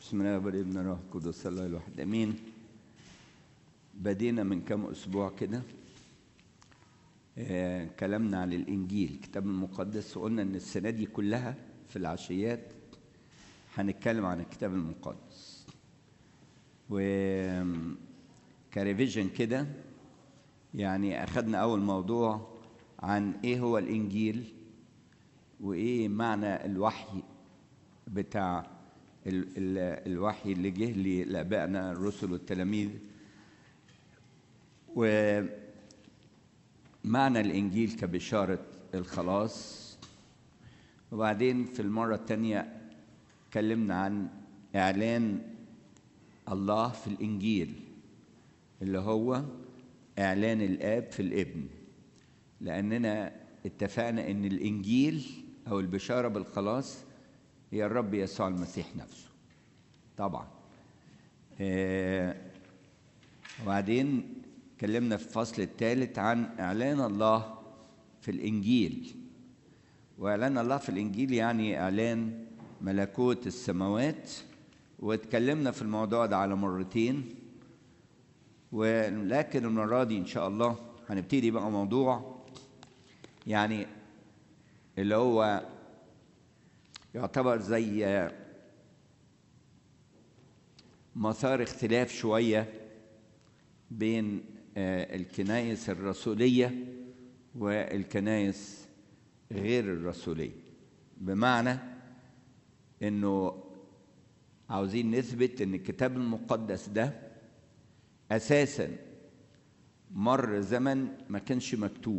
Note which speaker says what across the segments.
Speaker 1: بسم الله والابن الروح القدس الله الواحد امين بدينا من كام اسبوع كده آه كلامنا عن الانجيل الكتاب المقدس وقلنا ان السنه دي كلها في العشيات هنتكلم عن الكتاب المقدس و كريفيجن كده يعني اخذنا اول موضوع عن ايه هو الانجيل وايه معنى الوحي بتاع ال ال الوحي اللي جه لابائنا الرسل والتلاميذ ومعنى الانجيل كبشاره الخلاص وبعدين في المره الثانيه اتكلمنا عن اعلان الله في الانجيل اللي هو اعلان الاب في الابن لاننا اتفقنا ان الانجيل او البشاره بالخلاص هي الرب يسوع المسيح نفسه طبعا آه وبعدين اتكلمنا في الفصل الثالث عن اعلان الله في الانجيل واعلان الله في الانجيل يعني اعلان ملكوت السماوات واتكلمنا في الموضوع ده على مرتين ولكن المره دي ان شاء الله هنبتدي بقى موضوع يعني اللي هو يعتبر زي مسار اختلاف شوية بين الكنائس الرسولية والكنائس غير الرسولية بمعنى انه عاوزين نثبت ان الكتاب المقدس ده اساسا مر زمن ما كانش مكتوب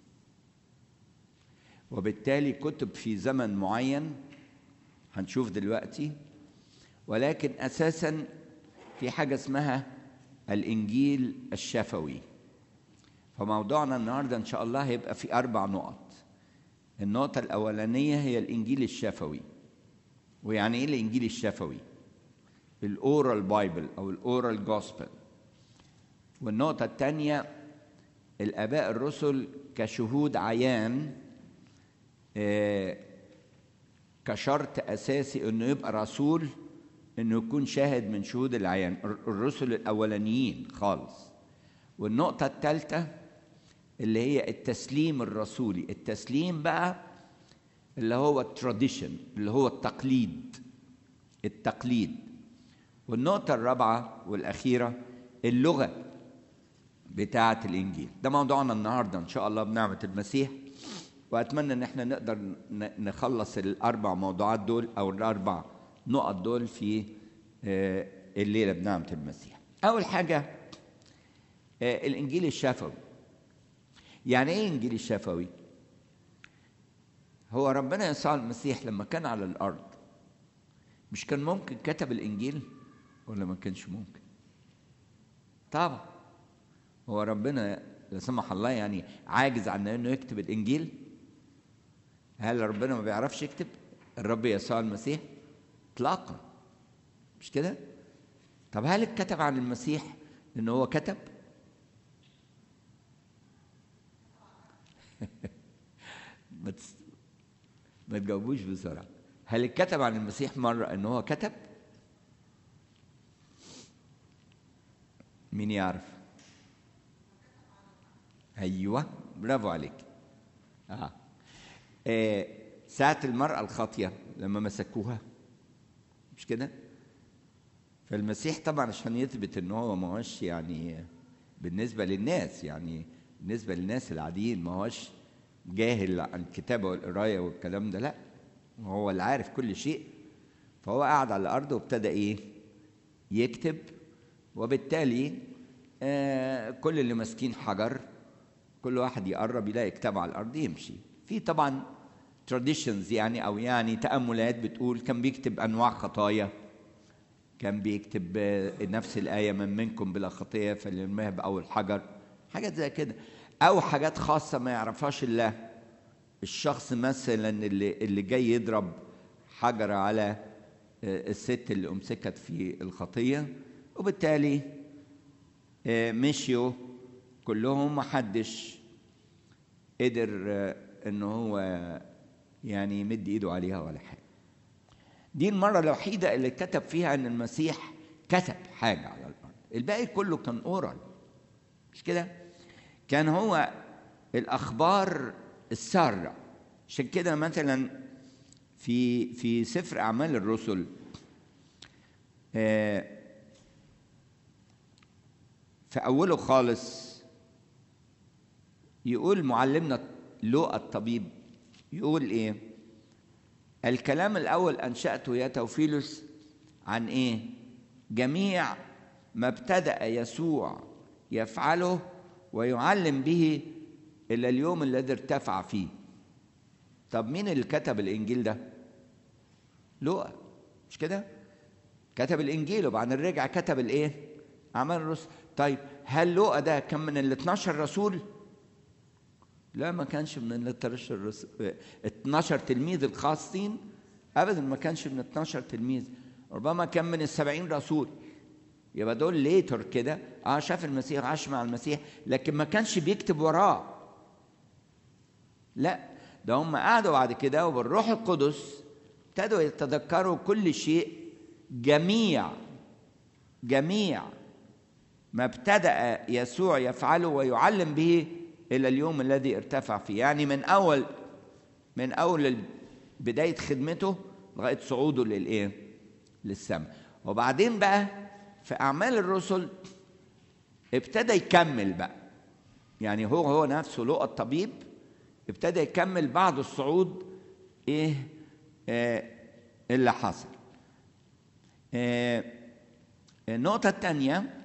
Speaker 1: وبالتالي كتب في زمن معين هنشوف دلوقتي ولكن اساسا في حاجه اسمها الانجيل الشفوي فموضوعنا النهارده ان شاء الله هيبقى في اربع نقط النقطه الاولانيه هي الانجيل الشفوي ويعني ايه الانجيل الشفوي الاورال بايبل او الاورال جوسبل والنقطه الثانيه الاباء الرسل كشهود عيان آه كشرط اساسي انه يبقى رسول انه يكون شاهد من شهود العيان الرسل الاولانيين خالص والنقطه الثالثه اللي هي التسليم الرسولي التسليم بقى اللي هو التراديشن اللي هو التقليد التقليد والنقطه الرابعه والاخيره اللغه بتاعه الانجيل ده موضوعنا النهارده ان شاء الله بنعمه المسيح واتمنى ان احنا نقدر نخلص الاربع موضوعات دول او الاربع نقط دول في الليله بنعمه المسيح. اول حاجه الانجيل الشفوي. يعني ايه انجيل الشفوي؟ هو ربنا يسوع المسيح لما كان على الارض مش كان ممكن كتب الانجيل ولا ما كانش ممكن؟ طبعا هو ربنا لا سمح الله يعني عاجز عن انه يكتب الانجيل هل ربنا ما بيعرفش يكتب الرب يسوع المسيح اطلاقا مش كده طب هل اتكتب عن المسيح ان هو كتب ما تس... ما تجاوبوش بسرعه هل اتكتب عن المسيح مره ان هو كتب مين يعرف ايوه برافو عليك اه, آه. ساعة المرأة الخاطية لما مسكوها مش كده؟ فالمسيح طبعا عشان يثبت ان هو ما هوش يعني بالنسبة للناس يعني بالنسبة للناس العاديين ما هوش جاهل عن الكتابة والقراية والكلام ده لا هو اللي عارف كل شيء فهو قعد على الأرض وابتدى إيه؟ يكتب وبالتالي آه كل اللي ماسكين حجر كل واحد يقرب يلاقي كتاب على الأرض يمشي في طبعا تراديشنز يعني او يعني تاملات بتقول كان بيكتب انواع خطايا كان بيكتب نفس الايه من منكم بلا خطيه فليرميها باول حجر حاجات زي كده او حاجات خاصه ما يعرفهاش الا الشخص مثلا اللي اللي جاي يضرب حجر على الست اللي امسكت في الخطيه وبالتالي مشيوا كلهم محدش قدر ان هو يعني يمد ايده عليها ولا حاجه دي المرة الوحيدة اللي كتب فيها أن المسيح كتب حاجة على الأرض الباقي كله كان أورال مش كده كان هو الأخبار السارة عشان كده مثلا في في سفر أعمال الرسل آه في أوله خالص يقول معلمنا لوقا الطبيب يقول إيه الكلام الأول أنشأته يا توفيلوس عن إيه جميع ما ابتدأ يسوع يفعله ويعلم به إلى اليوم الذي ارتفع فيه طب مين اللي كتب الإنجيل ده لوقا مش كده كتب الإنجيل وبعدين رجع كتب الإيه أعمال الرسل طيب هل لوقا ده كان من ال 12 رسول؟ لا ما كانش من ال 12 رسول 12 تلميذ الخاصين ابدا ما كانش من 12 تلميذ ربما كان من ال 70 رسول يبقى دول ليتر كده اه شاف المسيح عاش مع المسيح لكن ما كانش بيكتب وراه لا ده هم قعدوا بعد كده وبالروح القدس ابتدوا يتذكروا كل شيء جميع جميع ما ابتدأ يسوع يفعله ويعلم به إلى اليوم الذي ارتفع فيه يعني من أول من أول بداية خدمته لغاية صعوده للإيه؟ للسماء وبعدين بقى في أعمال الرسل ابتدى يكمل بقى يعني هو هو نفسه لقى الطبيب ابتدى يكمل بعد الصعود ايه آه اللي حصل آه النقطة الثانية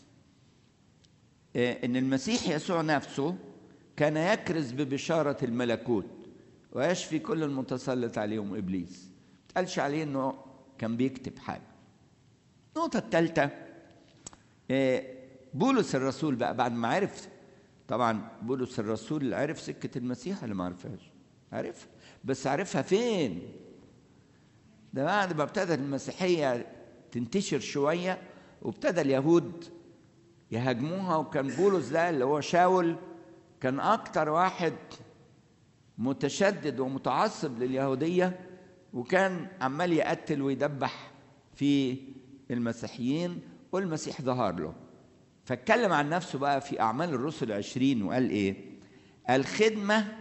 Speaker 1: آه ان المسيح يسوع نفسه كان يكرز ببشارة الملكوت ويشفي كل المتسلط عليهم ابليس ما تقالش عليه انه كان بيكتب حاجة النقطة الثالثة بولس الرسول بقى بعد ما عرف طبعا بولس الرسول عرف سكة المسيح اللي ما عرفهاش عرفها بس عرفها فين ده بعد ما ابتدت المسيحية تنتشر شوية وابتدى اليهود يهاجموها وكان بولس ده اللي هو شاول كان أكتر واحد متشدد ومتعصب لليهودية وكان عمال يقتل ويدبح في المسيحيين والمسيح ظهر له فاتكلم عن نفسه بقى في أعمال الرسل عشرين وقال إيه الخدمة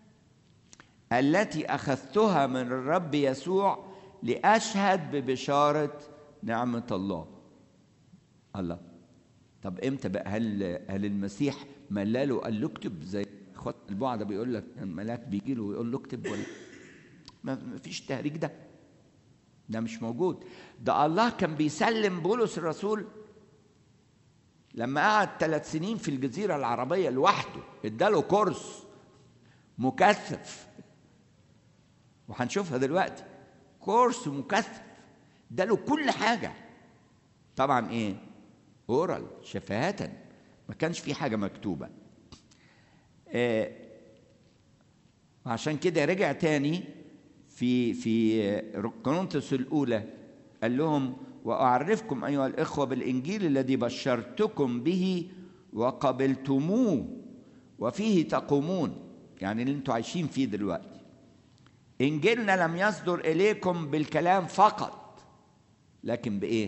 Speaker 1: التي أخذتها من الرب يسوع لأشهد ببشارة نعمة الله الله طب امتى بقى هل هل المسيح ملاله قال له اكتب زي اخوات البعد بيقول لك الملاك بيجي له ويقول له اكتب ولا ما فيش تهريج ده ده مش موجود ده الله كان بيسلم بولس الرسول لما قعد ثلاث سنين في الجزيرة العربية لوحده اداله كورس مكثف وهنشوفها دلوقتي كورس مكثف اداله كل حاجة طبعا ايه اورال شفاهة ما كانش في حاجة مكتوبة آه عشان كده رجع تاني في في كورنثوس الأولى قال لهم وأعرفكم أيها الإخوة بالإنجيل الذي بشرتكم به وقبلتموه وفيه تقومون يعني اللي انتوا عايشين فيه دلوقتي إنجيلنا لم يصدر إليكم بالكلام فقط لكن بإيه؟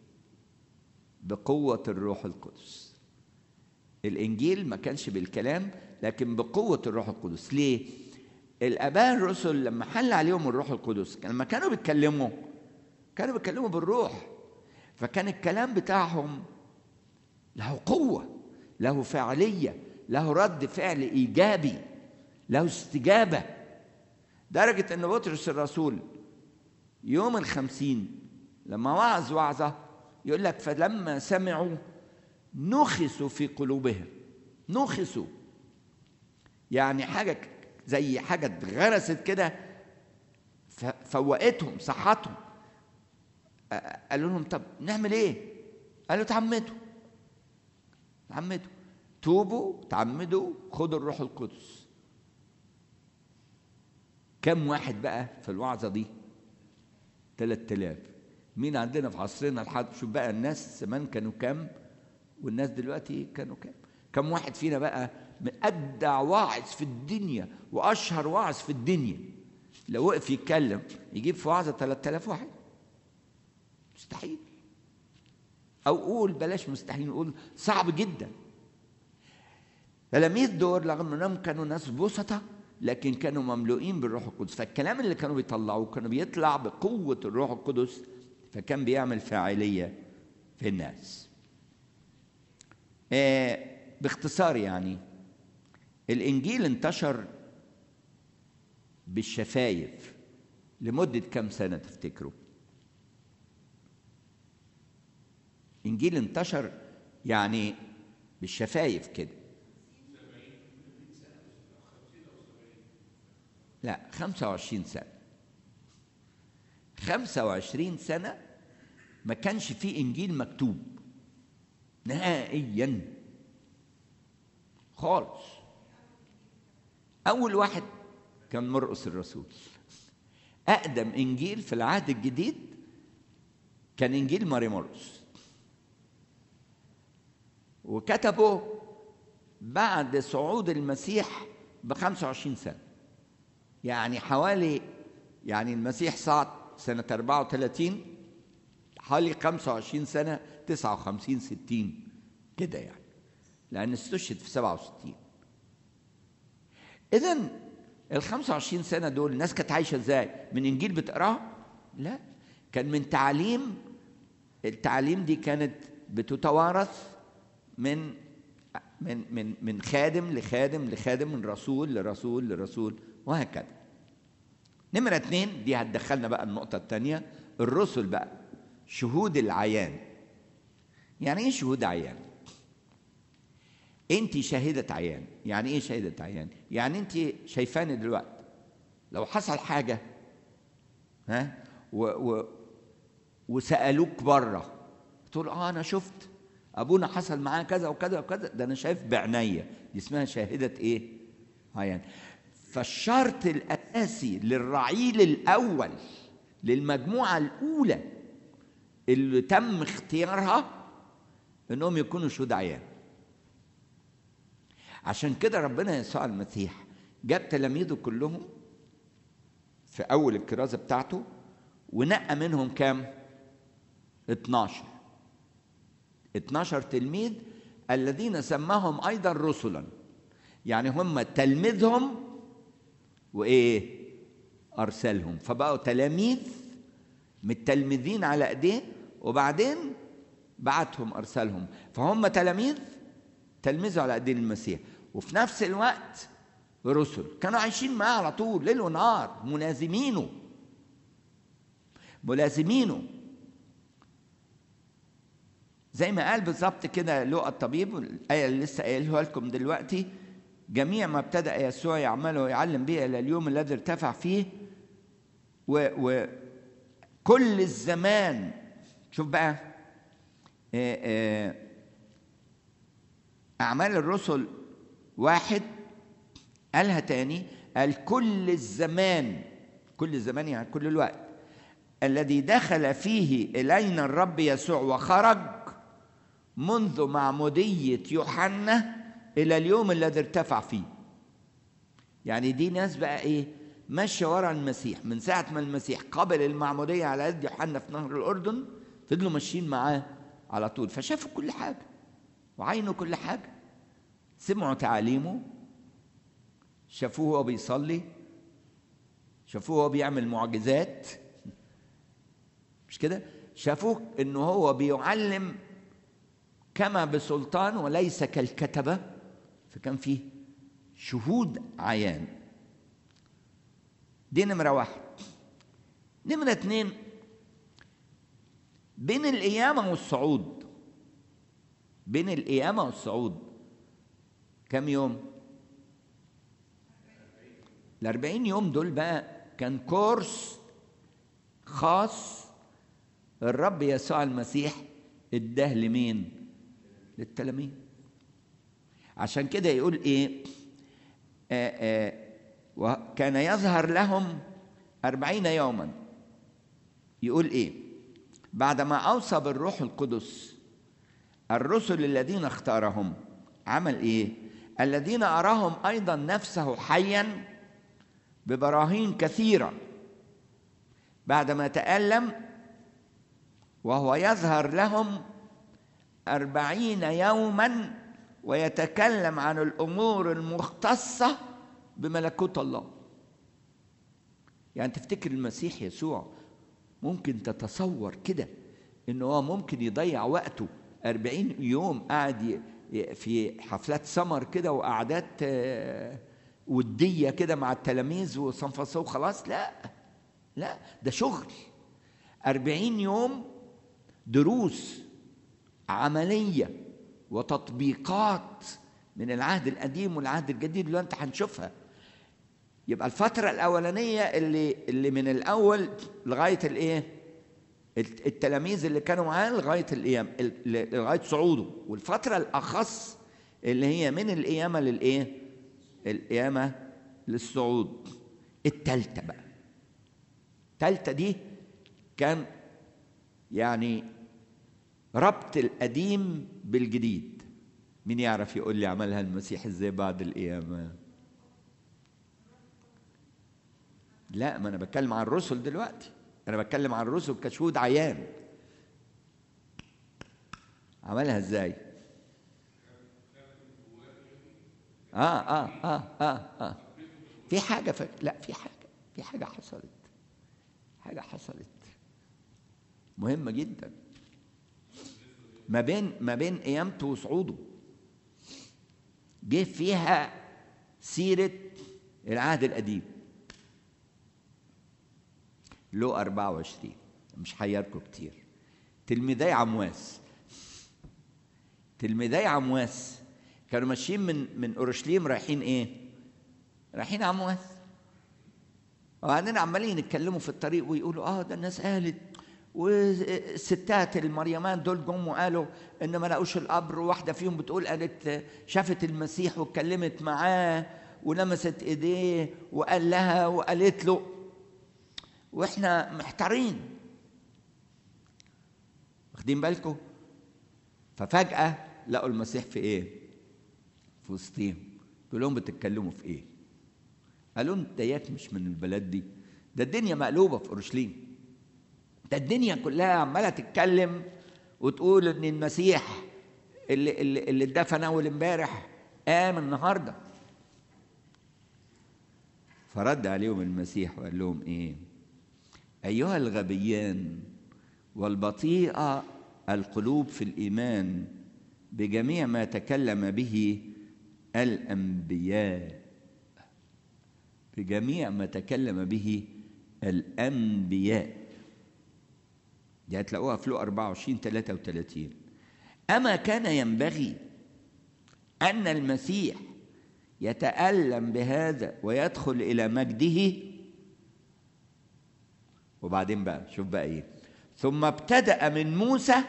Speaker 1: بقوة الروح القدس الإنجيل ما كانش بالكلام لكن بقوة الروح القدس ليه؟ الآباء الرسل لما حل عليهم الروح القدس لما كانوا بيتكلموا كانوا بيتكلموا بالروح فكان الكلام بتاعهم له قوة له فعالية له رد فعل إيجابي له استجابة درجة أن بطرس الرسول يوم الخمسين لما وعظ وعظة يقول لك فلما سمعوا نخسوا في قلوبهم نخسوا يعني حاجة زي حاجة اتغرست كده فوقتهم صحتهم قالوا لهم طب نعمل ايه؟ قالوا تعمدوا تعمدوا توبوا تعمدوا خدوا الروح القدس كم واحد بقى في الوعظة دي؟ 3000 مين عندنا في عصرنا لحد شوف بقى الناس زمان كانوا كام والناس دلوقتي كانوا كام كم واحد فينا بقى من أجدع واعظ في الدنيا وأشهر واعظ في الدنيا لو وقف يتكلم يجيب في وعظة 3000 واحد مستحيل أو قول بلاش مستحيل نقول صعب جدا تلاميذ دول رغم انهم كانوا ناس بسطة لكن كانوا مملوئين بالروح القدس فالكلام اللي كانوا بيطلعوه كانوا بيطلع بقوة الروح القدس فكان بيعمل فاعلية في الناس آه باختصار يعني الإنجيل انتشر بالشفايف لمدة كم سنة تفتكروا؟ إنجيل انتشر يعني بالشفايف كده لا 25 سنة 25 سنة ما كانش فيه إنجيل مكتوب نهائيا خالص أول واحد كان مرقس الرسول أقدم إنجيل في العهد الجديد كان إنجيل ماري مرقس وكتبه بعد صعود المسيح ب 25 سنة يعني حوالي يعني المسيح صعد سنة 34 حوالي 25 سنة 59 60 كده يعني لأن استشهد في 67 إذا ال 25 سنة دول الناس كانت عايشة إزاي؟ من إنجيل بتقراه؟ لا كان من تعليم التعليم دي كانت بتتوارث من من من من خادم لخادم لخادم من رسول لرسول لرسول وهكذا نمرة اتنين دي هتدخلنا بقى النقطة التانية الرسل بقى شهود العيان يعني ايه شهود عيان انت شاهدة عيان يعني ايه شاهدة عيان يعني انت شايفاني دلوقتي لو حصل حاجة ها و و وسألوك بره تقول اه انا شفت ابونا حصل معاه كذا وكذا وكذا ده انا شايف بعينيا دي اسمها شاهدة ايه عيان فالشرط الاساسي للرعيل الاول للمجموعة الاولى اللي تم اختيارها انهم يكونوا شهود عيان عشان كده ربنا يسوع المسيح جاب تلاميذه كلهم في اول الكرازه بتاعته ونقى منهم كام 12 12 تلميذ الذين سماهم ايضا رسلا يعني هم تلميذهم وايه ارسلهم فبقوا تلاميذ متلمذين على ايديه وبعدين بعتهم ارسلهم فهم تلاميذ تلمذوا على ايدين المسيح وفي نفس الوقت رسل كانوا عايشين معاه على طول ليل ونهار ملازمينه ملازمينه زي ما قال بالظبط كده لقى الطبيب الآية اللي لسه قايلها لكم دلوقتي جميع ما ابتدأ يسوع يعمله ويعلم به إلى اليوم الذي ارتفع فيه وكل الزمان شوف بقى آآ آآ أعمال الرسل واحد قالها تاني قال كل الزمان كل الزمان يعني كل الوقت الذي دخل فيه إلينا الرب يسوع وخرج منذ معمودية يوحنا إلى اليوم الذي ارتفع فيه يعني دي ناس بقى إيه ماشية ورا المسيح من ساعة ما المسيح قبل المعمودية على يد يوحنا في نهر الأردن فضلوا ماشيين معاه على طول فشافوا كل حاجة وعينوا كل حاجة سمعوا تعاليمه شافوه وهو بيصلي شافوه وهو بيعمل معجزات مش كده شافوه انه هو بيعلم كما بسلطان وليس كالكتبة فكان فيه شهود عيان دي نمرة واحد نمرة اتنين بين القيامة والصعود بين القيامة والصعود كم يوم؟ الأربعين يوم دول بقى كان كورس خاص الرب يسوع المسيح اداه لمين؟ للتلاميذ عشان كده يقول ايه؟ آآ آآ وكان يظهر لهم أربعين يوما يقول ايه؟ بعدما أوصى بالروح القدس الرسل الذين اختارهم عمل ايه؟ الذين أراهم أيضا نفسه حيا ببراهين كثيرة بعدما تألم وهو يظهر لهم أربعين يوما ويتكلم عن الأمور المختصة بملكوت الله يعني تفتكر المسيح يسوع ممكن تتصور كده إنه هو ممكن يضيع وقته أربعين يوم قاعد في حفلات سمر كده وقعدات ودية كده مع التلاميذ وصنفصوا وخلاص لا لا ده شغل أربعين يوم دروس عملية وتطبيقات من العهد القديم والعهد الجديد اللي انت هنشوفها يبقى الفترة الأولانية اللي اللي من الأول لغاية الإيه؟ التلاميذ اللي كانوا معاه لغاية القيام لغاية صعوده والفترة الأخص اللي هي من القيامة للإيه؟ القيامة للصعود التالتة بقى التالتة دي كان يعني ربط القديم بالجديد مين يعرف يقول لي عملها المسيح ازاي بعد القيامة لا ما انا بتكلم عن الرسل دلوقتي انا بتكلم عن الرسل كشهود عيان عملها ازاي اه اه اه اه اه في حاجة ف... لا في حاجة في حاجة حصلت حاجة حصلت مهمة جدا ما بين ما بين قيامته وصعوده جه فيها سيرة العهد القديم له 24 مش حيركم كتير تلميذي عمواس تلميذي عمواس كانوا ماشيين من من اورشليم رايحين ايه؟ رايحين عمواس وبعدين عمالين يتكلموا في الطريق ويقولوا اه ده الناس قالت والستات المريمان دول جم وقالوا ان ما لقوش القبر وواحده فيهم بتقول قالت شافت المسيح واتكلمت معاه ولمست ايديه وقال لها وقالت له واحنا محتارين واخدين بالكم ففجاه لقوا المسيح في ايه في وسطهم قالوا لهم بتتكلموا في ايه قالوا انت ياك مش من البلد دي ده الدنيا مقلوبه في اورشليم ده الدنيا كلها عماله تتكلم وتقول ان المسيح اللي اللي اللي اتدفن اول امبارح قام النهارده فرد عليهم المسيح وقال لهم ايه ايها الغبيان والبطيئه القلوب في الايمان بجميع ما تكلم به الانبياء بجميع ما تكلم به الانبياء دي هتلاقوها في لو 24 33 أما كان ينبغي أن المسيح يتألم بهذا ويدخل إلى مجده وبعدين بقى شوف بقى إيه ثم ابتدأ من موسى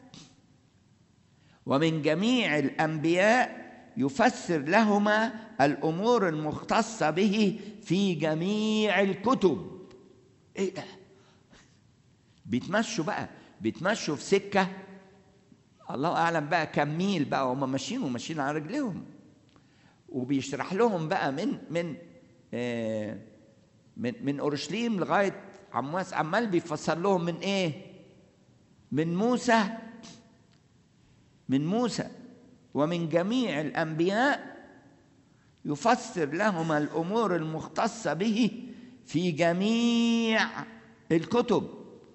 Speaker 1: ومن جميع الأنبياء يفسر لهما الأمور المختصة به في جميع الكتب إيه ده؟ بيتمشوا بقى بيتمشوا في سكة الله أعلم بقى كم ميل بقى هم ماشيين وماشيين على رجليهم وبيشرح لهم بقى من من آه من من أورشليم لغاية عمواس عمال بيفسر لهم من إيه؟ من موسى من موسى ومن جميع الأنبياء يفسر لهم الأمور المختصة به في جميع الكتب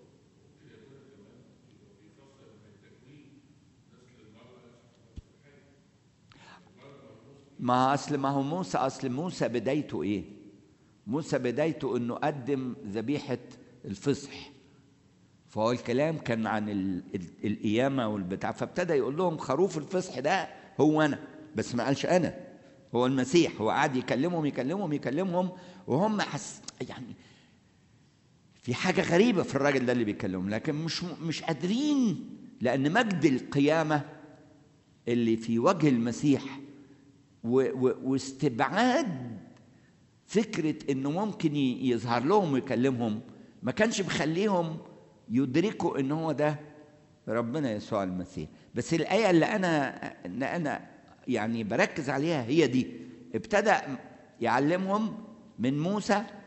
Speaker 1: ما اصل ما هو موسى اصل موسى بدايته ايه؟ موسى بدايته انه قدم ذبيحه الفصح فهو الكلام كان عن ال ال القيامه والبتاع فابتدى يقول لهم خروف الفصح ده هو انا بس ما قالش انا هو المسيح هو قاعد يكلمهم يكلمهم يكلمهم وهم حس يعني في حاجه غريبه في الراجل ده اللي بيكلمهم لكن مش مش قادرين لان مجد القيامه اللي في وجه المسيح واستبعاد فكرة إنه ممكن يظهر لهم ويكلمهم ما كانش مخليهم يدركوا إن هو ده ربنا يسوع المسيح بس الآية اللي أنا اللي أنا يعني بركز عليها هي دي ابتدأ يعلمهم من موسى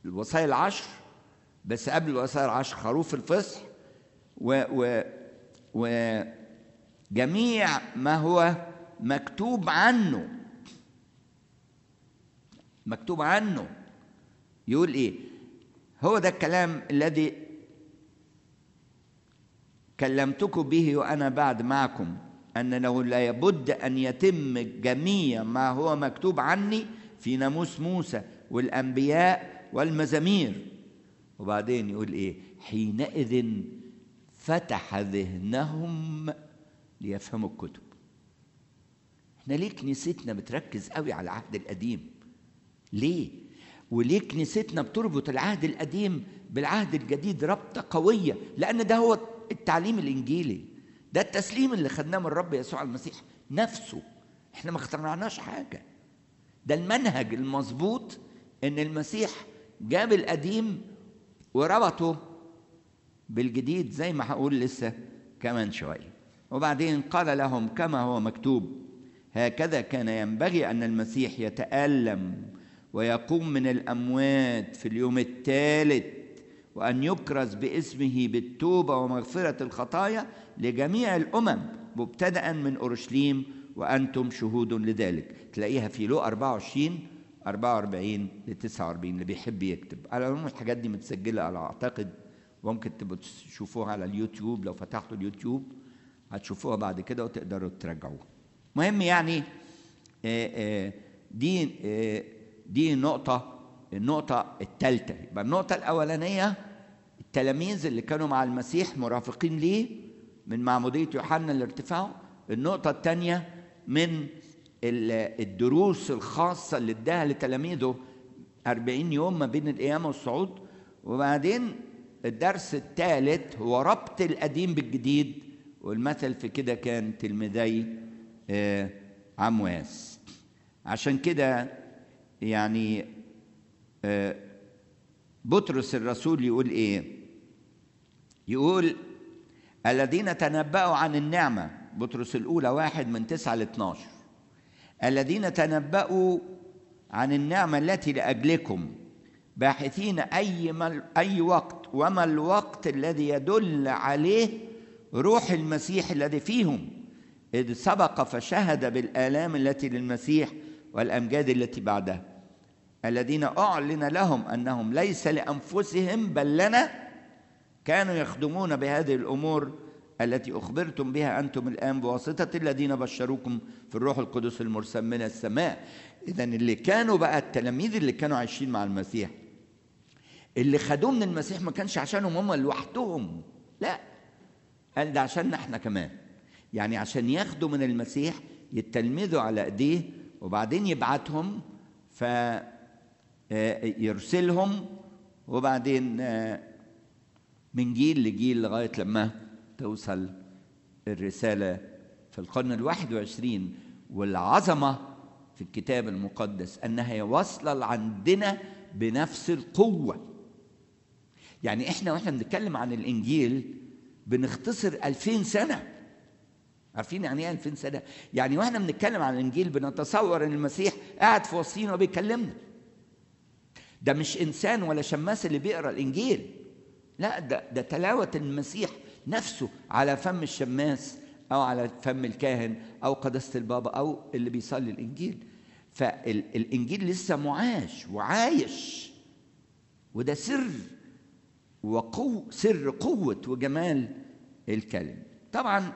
Speaker 1: الوصايا العشر بس قبل الوصايا العشر خروف الفصح و و وجميع ما هو مكتوب عنه مكتوب عنه يقول ايه هو ده الكلام الذي كلمتكم به وانا بعد معكم انه لا يبد ان يتم جميع ما هو مكتوب عني في ناموس موسى والانبياء والمزامير وبعدين يقول ايه حينئذ فتح ذهنهم ليفهموا الكتب احنا ليه كنيستنا بتركز قوي على العهد القديم ليه وليه كنيستنا بتربط العهد القديم بالعهد الجديد ربطه قويه لان ده هو التعليم الانجيلي ده التسليم اللي خدناه من الرب يسوع المسيح نفسه احنا ما اخترعناش حاجه ده المنهج المظبوط ان المسيح جاب القديم وربطه بالجديد زي ما هقول لسه كمان شويه وبعدين قال لهم كما هو مكتوب هكذا كان ينبغي ان المسيح يتالم ويقوم من الاموات في اليوم الثالث وان يكرز باسمه بالتوبه ومغفره الخطايا لجميع الامم مبتدا من اورشليم وانتم شهود لذلك تلاقيها في لو 24 44 ل 49 اللي بيحب يكتب على العموم الحاجات دي متسجله على اعتقد ممكن تبقوا تشوفوها على اليوتيوب لو فتحتوا اليوتيوب هتشوفوها بعد كده وتقدروا تراجعوها مهم يعني دي دي نقطة النقطة الثالثة يبقى النقطة الأولانية التلاميذ اللي كانوا مع المسيح مرافقين ليه من معمودية يوحنا الارتفاع النقطة الثانية من الدروس الخاصة اللي اداها لتلاميذه 40 يوم ما بين القيامة والصعود وبعدين الدرس الثالث هو ربط القديم بالجديد والمثل في كده كان تلميذي عمواس عشان كده يعني بطرس الرسول يقول ايه يقول الذين تنبأوا عن النعمة بطرس الأولى واحد من تسعة ل 12 الذين تنبأوا عن النعمة التي لأجلكم باحثين أي مل أي وقت وما الوقت الذي يدل عليه روح المسيح الذي فيهم إذ سبق فشهد بالآلام التي للمسيح والأمجاد التي بعدها الذين أعلن لهم أنهم ليس لأنفسهم بل لنا كانوا يخدمون بهذه الأمور التي أخبرتم بها أنتم الآن بواسطة الذين بشروكم في الروح القدس المرسل من السماء إذا اللي كانوا بقى التلاميذ اللي كانوا عايشين مع المسيح اللي خدوه من المسيح ما كانش عشانهم هم لوحدهم لا قال ده عشاننا احنا كمان يعني عشان ياخدوا من المسيح يتلمذوا على ايديه وبعدين يبعتهم ف يرسلهم وبعدين من جيل لجيل لغايه لما توصل الرساله في القرن الواحد وعشرين والعظمه في الكتاب المقدس انها واصله عندنا بنفس القوه يعني احنا واحنا بنتكلم عن الانجيل بنختصر ألفين سنه عارفين يعني ايه 2000 سنه؟ يعني واحنا بنتكلم عن الانجيل بنتصور ان المسيح قاعد في وسطينا وبيكلمنا. ده مش انسان ولا شماس اللي بيقرا الانجيل. لا ده ده تلاوه المسيح نفسه على فم الشماس او على فم الكاهن او قداسه البابا او اللي بيصلي الانجيل. فالانجيل لسه معاش وعايش وده سر وقو سر قوه وجمال الكلمه. طبعا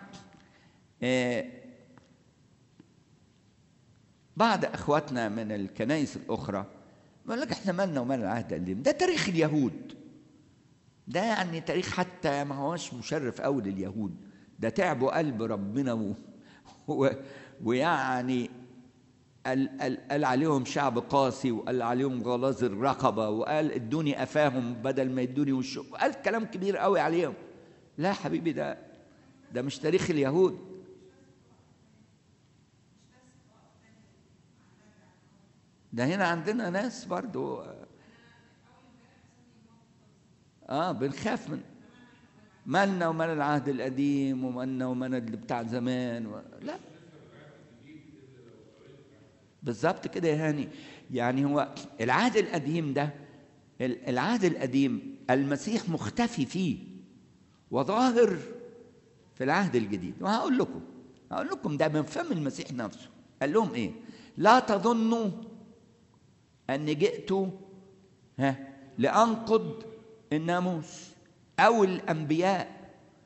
Speaker 1: بعض اخواتنا من الكنائس الاخرى بيقول لك احنا مالنا ومال العهد القديم ده تاريخ اليهود ده يعني تاريخ حتى ما هوش مشرف قوي لليهود ده تعبوا قلب ربنا و... و... ويعني قال, قال, قال عليهم شعب قاسي وقال عليهم غلاظ الرقبه وقال ادوني افاهم بدل ما يدوني وشه قال كلام كبير قوي عليهم لا حبيبي ده ده مش تاريخ اليهود ده هنا عندنا ناس برضو اه بنخاف من مالنا ومال العهد القديم ومالنا ومال اللي بتاع زمان و... لا بالظبط كده يا هاني يعني هو العهد القديم ده العهد القديم المسيح مختفي فيه وظاهر في العهد الجديد وهقول لكم هقول لكم ده من فم المسيح نفسه قال لهم ايه لا تظنوا اني جئت ها لانقض الناموس او الانبياء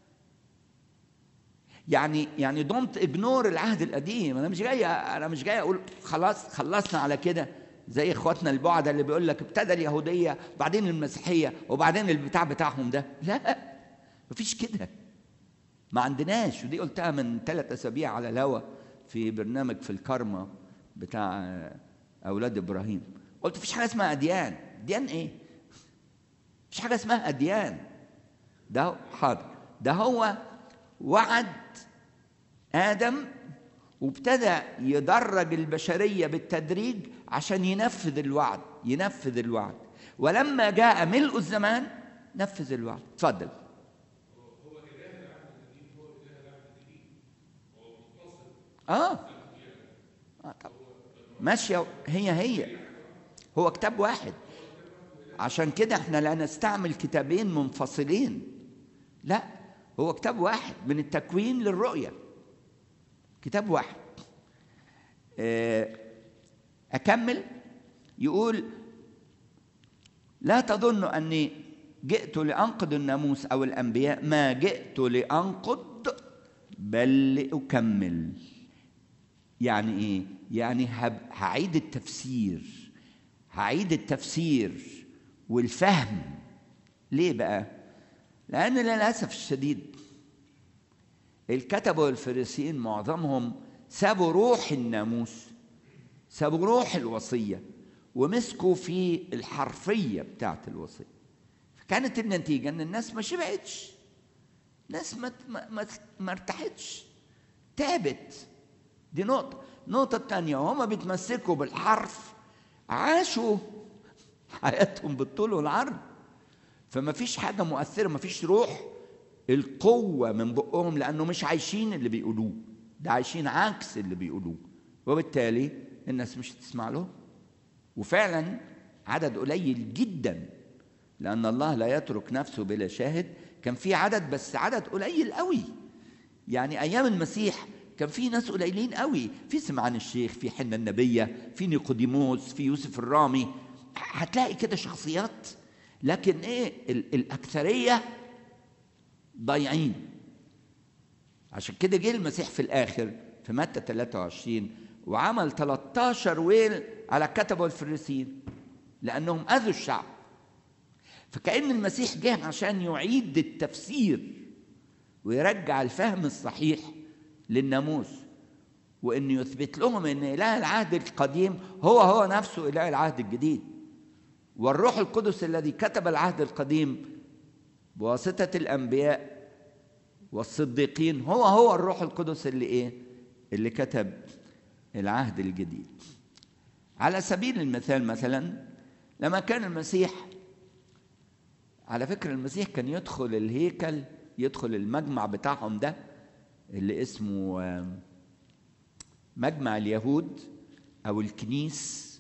Speaker 1: يعني يعني دونت اجنور العهد القديم انا مش جاي انا مش جاي اقول خلاص خلصنا على كده زي اخواتنا البعدة اللي بيقول لك ابتدى اليهوديه بعدين المسيحيه وبعدين البتاع بتاعهم ده لا مفيش كده ما عندناش ودي قلتها من ثلاث اسابيع على الهوا في برنامج في الكارما بتاع اولاد ابراهيم قلت مفيش حاجه اسمها اديان اديان ايه مفيش حاجه اسمها اديان ده حاضر ده هو وعد ادم وابتدى يدرج البشريه بالتدريج عشان ينفذ الوعد ينفذ الوعد ولما جاء ملء الزمان نفذ الوعد اتفضل اه اه طب ماشيه هي هي هو كتاب واحد عشان كده احنا لا نستعمل كتابين منفصلين لا هو كتاب واحد من التكوين للرؤيه كتاب واحد اكمل يقول لا تظنوا اني جئت لانقض الناموس او الانبياء ما جئت لانقض بل لاكمل يعني ايه يعني هعيد التفسير هعيد التفسير والفهم ليه بقى لان للاسف الشديد الكتبة والفريسيين معظمهم سابوا روح الناموس سابوا روح الوصية ومسكوا في الحرفية بتاعت الوصية فكانت النتيجة ان الناس ما شبعتش الناس ما ما ما ارتاحتش تعبت دي نقطة النقطة الثانية وهم بيتمسكوا بالحرف عاشوا حياتهم بالطول والعرض فما فيش حاجة مؤثرة ما فيش روح القوة من بقهم لأنه مش عايشين اللي بيقولوه ده عايشين عكس اللي بيقولوه وبالتالي الناس مش هتسمع له وفعلا عدد قليل جدا لأن الله لا يترك نفسه بلا شاهد كان في عدد بس عدد قليل قوي يعني أيام المسيح كان في ناس قليلين قوي في سمعان الشيخ في حنة النبية في نيقوديموس في يوسف الرامي هتلاقي كده شخصيات لكن ايه الأكثرية ضايعين عشان كده جه المسيح في الآخر في متى 23 وعمل 13 ويل على الكتبة والفريسيين لأنهم أذوا الشعب فكأن المسيح جه عشان يعيد التفسير ويرجع الفهم الصحيح للناموس وإنه يثبت لهم إن إله العهد القديم هو هو نفسه إله العهد الجديد والروح القدس الذي كتب العهد القديم بواسطة الأنبياء والصديقين هو هو الروح القدس اللي إيه؟ اللي كتب العهد الجديد. على سبيل المثال مثلا لما كان المسيح على فكرة المسيح كان يدخل الهيكل يدخل المجمع بتاعهم ده اللي اسمه مجمع اليهود أو الكنيس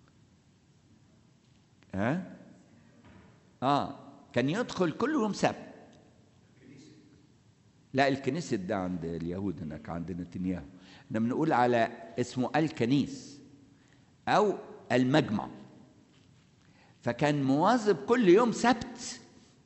Speaker 1: ها؟ آه كان يدخل كل يوم سبت لا الكنيسة ده عند اليهود هناك عند نتنياهو احنا بنقول على اسمه الكنيس او المجمع فكان مواظب كل يوم سبت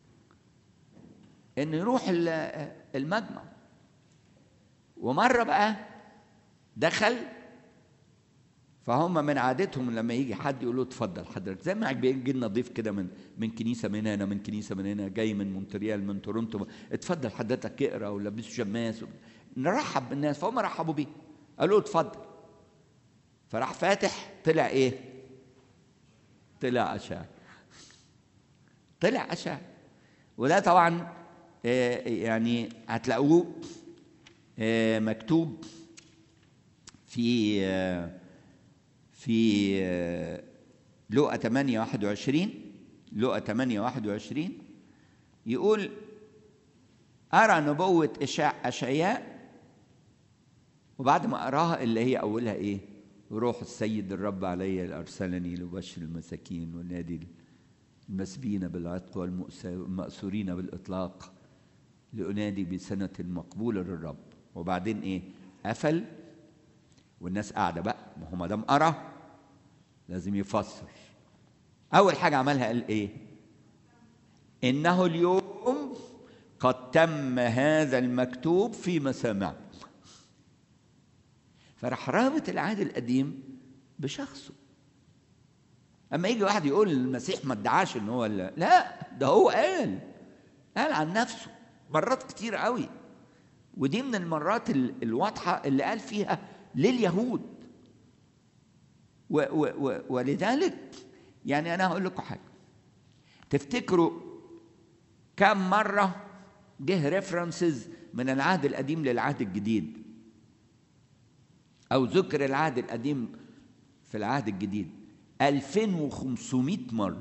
Speaker 1: انه يروح المجمع ومره بقى دخل فهم من عادتهم لما يجي حد يقول له اتفضل حضرتك زي ما بيجي لنا ضيف كده من من كنيسه من هنا من كنيسه من هنا جاي من مونتريال من تورونتو اتفضل حضرتك اقرا ولبسه شماس نرحب بالناس فهم رحبوا بيه قالوا له اتفضل فراح فاتح طلع ايه؟ طلع اشعه طلع اشعه وده طبعا يعني هتلاقوه مكتوب في في لقا 8 21 لقا 8 21 يقول أرى نبوة إشاع أشعياء وبعد ما أراها اللي هي أولها إيه؟ روح السيد الرب علي أرسلني لأبشر المساكين ونادي المسبين بالعتق والمأسورين بالإطلاق لأنادي بسنة مقبولة للرب وبعدين إيه قفل والناس قاعدة بقى ما هو ما دام قرا لازم يفسر أول حاجة عملها قال إيه إنه اليوم قد تم هذا المكتوب في مسامعكم فراح رابط العهد القديم بشخصه اما يجي واحد يقول المسيح ما ادعاش ان هو لا, لا ده هو قال قال عن نفسه مرات كتير قوي ودي من المرات الواضحه اللي قال فيها لليهود و و و ولذلك يعني انا هقول لكم حاجه تفتكروا كم مره جه ريفرنسز من العهد القديم للعهد الجديد او ذكر العهد القديم في العهد الجديد 2500 مرة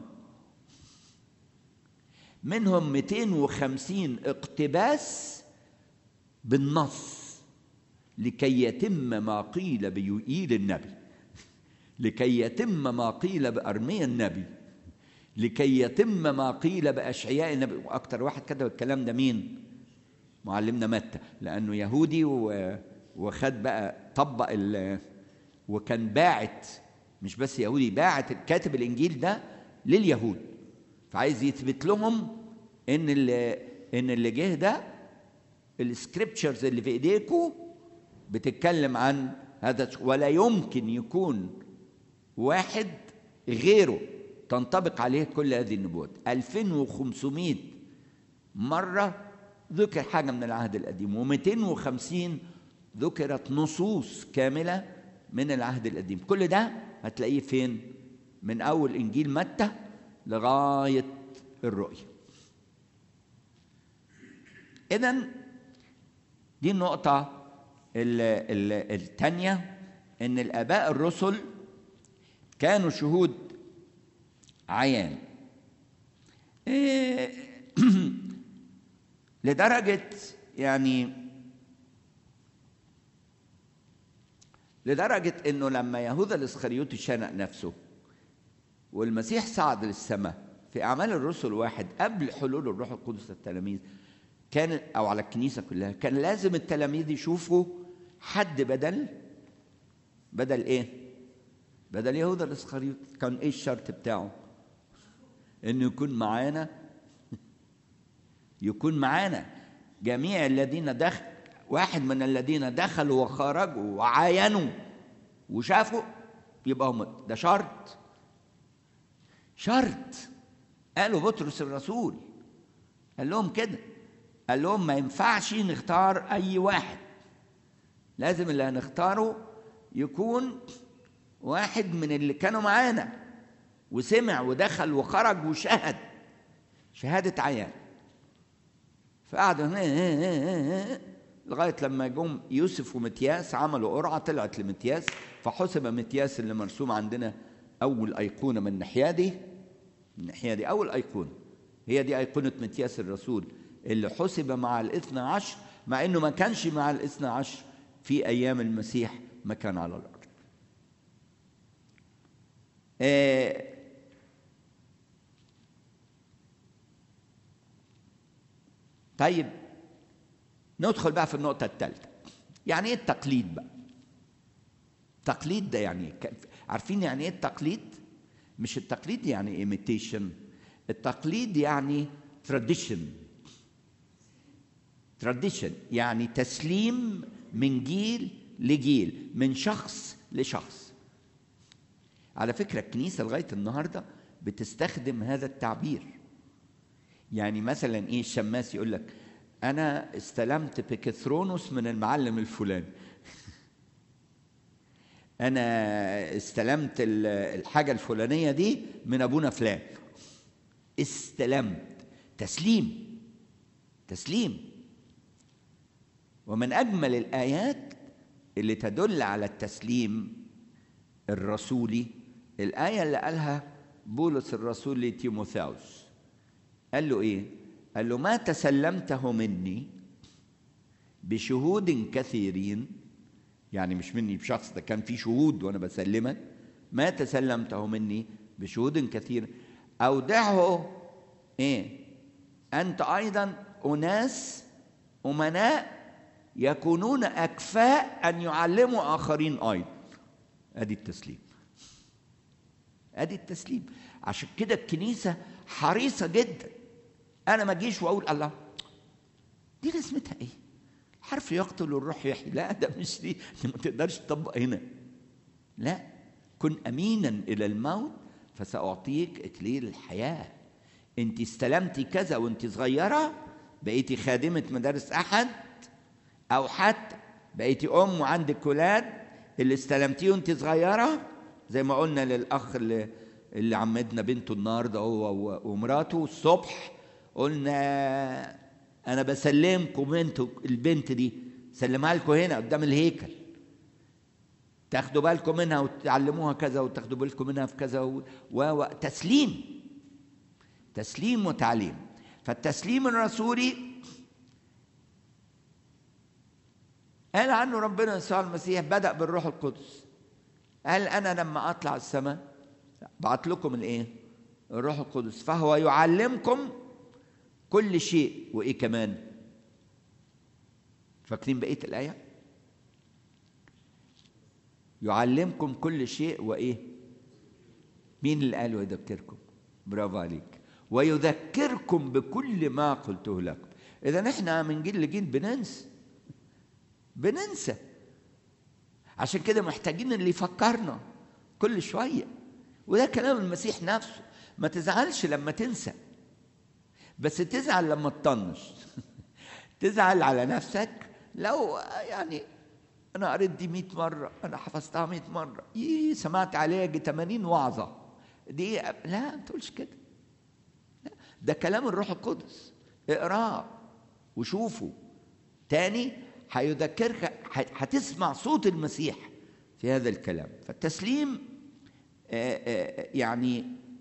Speaker 1: منهم 250 اقتباس بالنص لكي يتم ما قيل بيوئيل النبي لكي يتم ما قيل بأرميا النبي لكي يتم ما قيل بأشعياء النبي وأكتر واحد كتب الكلام ده مين؟ معلمنا متى لأنه يهودي وخد بقى طبق وكان باعت مش بس يهودي باعت كاتب الانجيل ده لليهود فعايز يثبت لهم ان اللي ان اللي جه ده السكريبتشرز اللي في ايديكم بتتكلم عن هذا ولا يمكن يكون واحد غيره تنطبق عليه كل هذه النبوات 2500 مرة ذكر حاجة من العهد القديم و250 ذكرت نصوص كاملة من العهد القديم كل ده هتلاقيه فين من اول انجيل متى لغايه الرؤيا اذا دي النقطه الثانيه ان الاباء الرسل كانوا شهود عيان لدرجه يعني لدرجة إنه لما يهوذا الإسخريوطي شنق نفسه والمسيح صعد للسماء في أعمال الرسل واحد قبل حلول الروح القدس للتلاميذ كان أو على الكنيسة كلها كان لازم التلاميذ يشوفوا حد بدل بدل إيه؟ بدل يهوذا الإسخريوطي كان إيه الشرط بتاعه؟ إنه يكون معانا يكون معانا جميع الذين دخل واحد من الذين دخلوا وخرجوا وعاينوا وشافوا يبقى هم ده شرط شرط قالوا بطرس الرسول قال لهم كده قال لهم ما ينفعش نختار اي واحد لازم اللي هنختاره يكون واحد من اللي كانوا معانا وسمع ودخل وخرج وشهد شهادة عيان فقعدوا لغايه لما جم يوسف ومتياس عملوا قرعه طلعت لمتياس فحسب متياس اللي مرسوم عندنا اول ايقونه من الناحيه دي من الناحيه دي اول ايقونه هي دي ايقونه متياس الرسول اللي حسب مع الاثنى عشر مع انه ما كانش مع الاثنى عشر في ايام المسيح ما كان على الارض آه طيب ندخل بقى في النقطة الثالثة يعني ايه التقليد بقى التقليد ده يعني ايه عارفين يعني ايه التقليد مش التقليد يعني ايميتيشن التقليد يعني tradition tradition يعني تسليم من جيل لجيل من شخص لشخص على فكرة الكنيسة لغاية النهاردة بتستخدم هذا التعبير يعني مثلا ايه الشماس يقول لك انا استلمت بيكثرونوس من المعلم الفلاني انا استلمت الحاجه الفلانيه دي من ابونا فلان استلمت تسليم تسليم ومن اجمل الايات اللي تدل على التسليم الرسولي الايه اللي قالها بولس الرسول لتيموثاوس قال له ايه قال له ما تسلمته مني بشهود كثيرين يعني مش مني بشخص ده كان في شهود وانا بسلمك ما تسلمته مني بشهود كثير أودعه إيه أنت أيضا أناس أمناء يكونون أكفاء أن يعلموا آخرين أيضا أدي التسليم أدي التسليم عشان كده الكنيسة حريصة جدا أنا ما أجيش وأقول الله دي لازمتها إيه؟ حرف يقتل الروح يحيي لا ده مش دي ما تقدرش تطبق هنا لا كن أمينا إلى الموت فسأعطيك إكليل الحياة أنت استلمتي كذا وأنت صغيرة بقيتي خادمة مدارس أحد أو حتى بقيتي أم وعندك ولاد اللي استلمتيه وأنت صغيرة زي ما قلنا للأخ اللي, اللي عمدنا بنته النهارده هو ومراته الصبح قلنا أنا بسلمكم انتوا البنت دي سلمها لكم هنا قدام الهيكل تاخدوا بالكم منها وتعلموها كذا وتاخدوا بالكم منها في كذا و... و... تسليم تسليم وتعليم فالتسليم الرسولي قال عنه ربنا يسوع المسيح بدأ بالروح القدس قال أنا لما أطلع السماء بعت لكم الإيه؟ الروح القدس فهو يعلمكم كل شيء وإيه كمان؟ فاكرين بقية الآية؟ يعلمكم كل شيء وإيه؟ مين اللي قال ويذكركم؟ برافو عليك ويذكركم بكل ما قلته لكم إذا إحنا من جيل لجيل بننسى بننسى عشان كده محتاجين اللي يفكرنا كل شوية وده كلام المسيح نفسه ما تزعلش لما تنسى بس تزعل لما تطنش تزعل على نفسك لو يعني انا قريت دي 100 مره انا حفظتها 100 مره يي سمعت عليها يجي 80 وعظه دي لا ما تقولش كده لا ده كلام الروح القدس اقراه وشوفه تاني هيذكرك هتسمع صوت المسيح في هذا الكلام فالتسليم يعني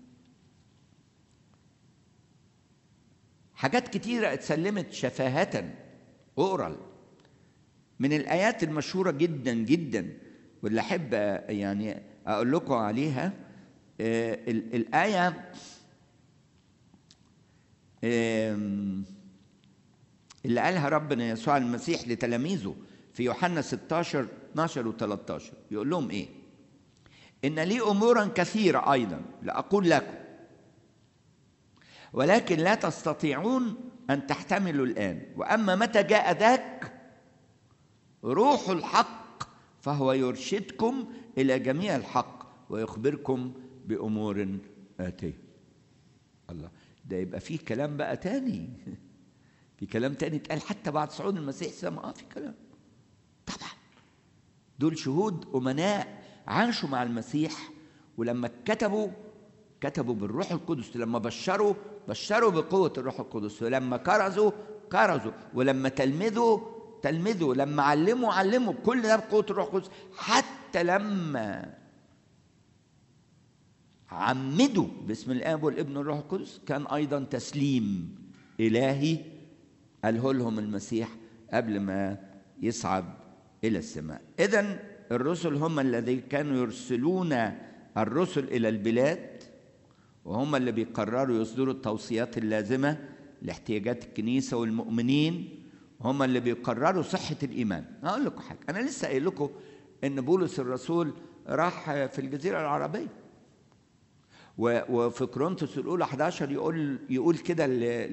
Speaker 1: حاجات كتيرة اتسلمت شفاهة أورال من الآيات المشهورة جدا جدا واللي أحب يعني أقول لكم عليها الآية اللي قالها ربنا يسوع المسيح لتلاميذه في يوحنا 16 12 و13 يقول لهم ايه؟ ان لي امورا كثيره ايضا لاقول لكم ولكن لا تستطيعون ان تحتملوا الان واما متى جاء ذاك روح الحق فهو يرشدكم الى جميع الحق ويخبركم بامور اتيه الله ده يبقى فيه كلام بقى تاني في كلام تاني اتقال حتى بعد صعود المسيح سمع اه في كلام طبعا دول شهود امناء عاشوا مع المسيح ولما كتبوا كتبوا بالروح القدس لما بشروا بشروا بقوة الروح القدس ولما كرزوا كرزوا ولما تلمذوا تلمذوا لما علموا علموا كل ده بقوة الروح القدس حتى لما عمدوا باسم الاب والابن والروح القدس كان ايضا تسليم الهي قاله لهم المسيح قبل ما يصعد الى السماء اذا الرسل هم الذين كانوا يرسلون الرسل الى البلاد وهم اللي بيقرروا يصدروا التوصيات اللازمه لاحتياجات الكنيسه والمؤمنين هم اللي بيقرروا صحه الايمان هقول لكم حاجه انا لسه قايل لكم ان بولس الرسول راح في الجزيره العربيه وفي كورنثوس الاولى 11 يقول يقول كده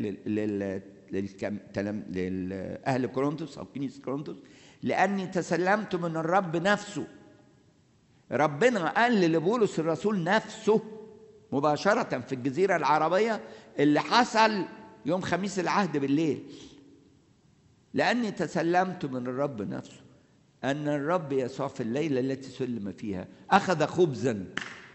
Speaker 1: لأهل كورنثوس أو كنيسة كورنثوس لأني تسلمت من الرب نفسه ربنا قال لبولس الرسول نفسه مباشرة في الجزيرة العربية اللي حصل يوم خميس العهد بالليل لأني تسلمت من الرب نفسه أن الرب يسوع في الليلة التي سلم فيها أخذ خبزا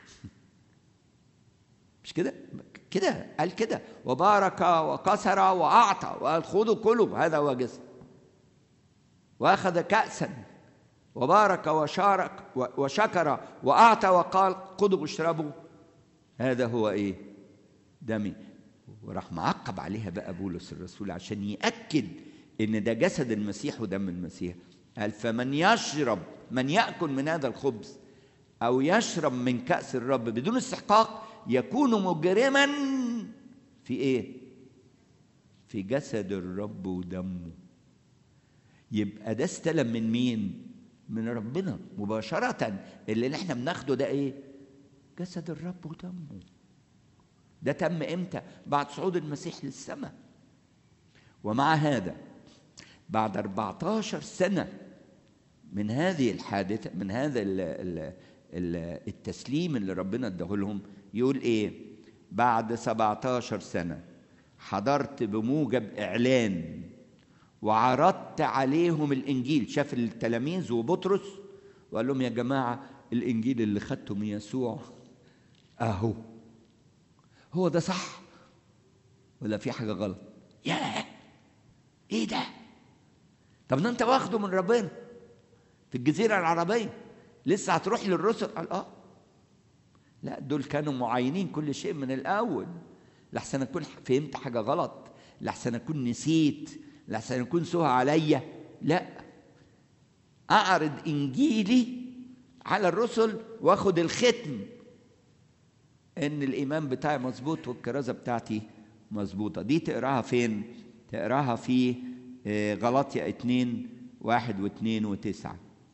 Speaker 1: مش كده كده قال كده وبارك وكسر واعطى وقال خذوا كلوا هذا هو جسد واخذ كاسا وبارك وشارك وشكر واعطى وقال خذوا اشربوا هذا هو ايه دمي وراح معقب عليها بقى بولس الرسول عشان ياكد ان ده جسد المسيح ودم المسيح قال فمن يشرب من ياكل من هذا الخبز او يشرب من كاس الرب بدون استحقاق يكون مجرما في ايه في جسد الرب ودمه يبقى ده استلم من مين من ربنا مباشرة اللي احنا بناخده ده ايه جسد الرب ودمه ده تم امتى بعد صعود المسيح للسماء ومع هذا بعد 14 سنة من هذه الحادثة من هذا ال ال ال التسليم اللي ربنا اداه لهم يقول ايه بعد 17 سنة حضرت بموجب إعلان وعرضت عليهم الإنجيل شاف التلاميذ وبطرس وقال لهم يا جماعة الإنجيل اللي خدته من يسوع أهو هو ده صح ولا في حاجة غلط يا إيه ده طب ده أنت واخده من ربنا في الجزيرة العربية لسه هتروح للرسل قال آه لا دول كانوا معينين كل شيء من الأول لحسن أكون فهمت حاجة غلط لحسن أكون نسيت لحسن أكون سوها عليا لا أعرض إنجيلي على الرسل وآخد الختم إن الإيمان بتاعي مظبوط والكرازة بتاعتي مظبوطة دي تقراها فين؟ تقراها في غلطية اتنين واحد واثنين وتسعة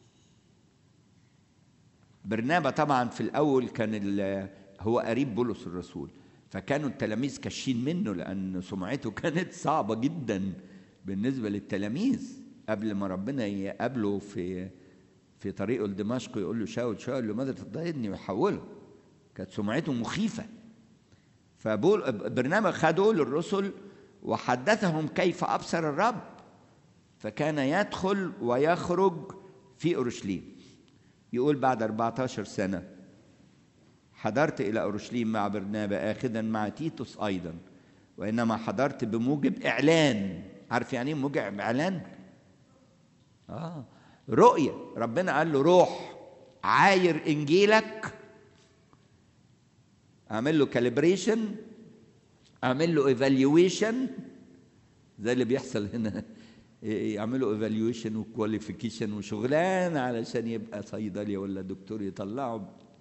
Speaker 1: برنابا طبعا في الأول كان هو قريب بولس الرسول فكانوا التلاميذ كاشين منه لأن سمعته كانت صعبة جدا بالنسبة للتلاميذ قبل ما ربنا يقابله في في طريقه لدمشق يقول له شاول شاول لماذا تضطهدني ويحوله كانت سمعته مخيفة فبول برنامج خده للرسل وحدثهم كيف أبصر الرب فكان يدخل ويخرج في أورشليم يقول بعد 14 سنة حضرت إلى أورشليم مع برنابا آخذا مع تيتوس أيضا وإنما حضرت بموجب إعلان عارف يعني إيه موجب إعلان؟ آه رؤية ربنا قال له روح عاير إنجيلك أعمل له كاليبريشن أعمل له ايفالويشن زي اللي بيحصل هنا يعملوا ايفالويشن وكواليفيكيشن وشغلان علشان يبقى صيدلي ولا دكتور يطلعوا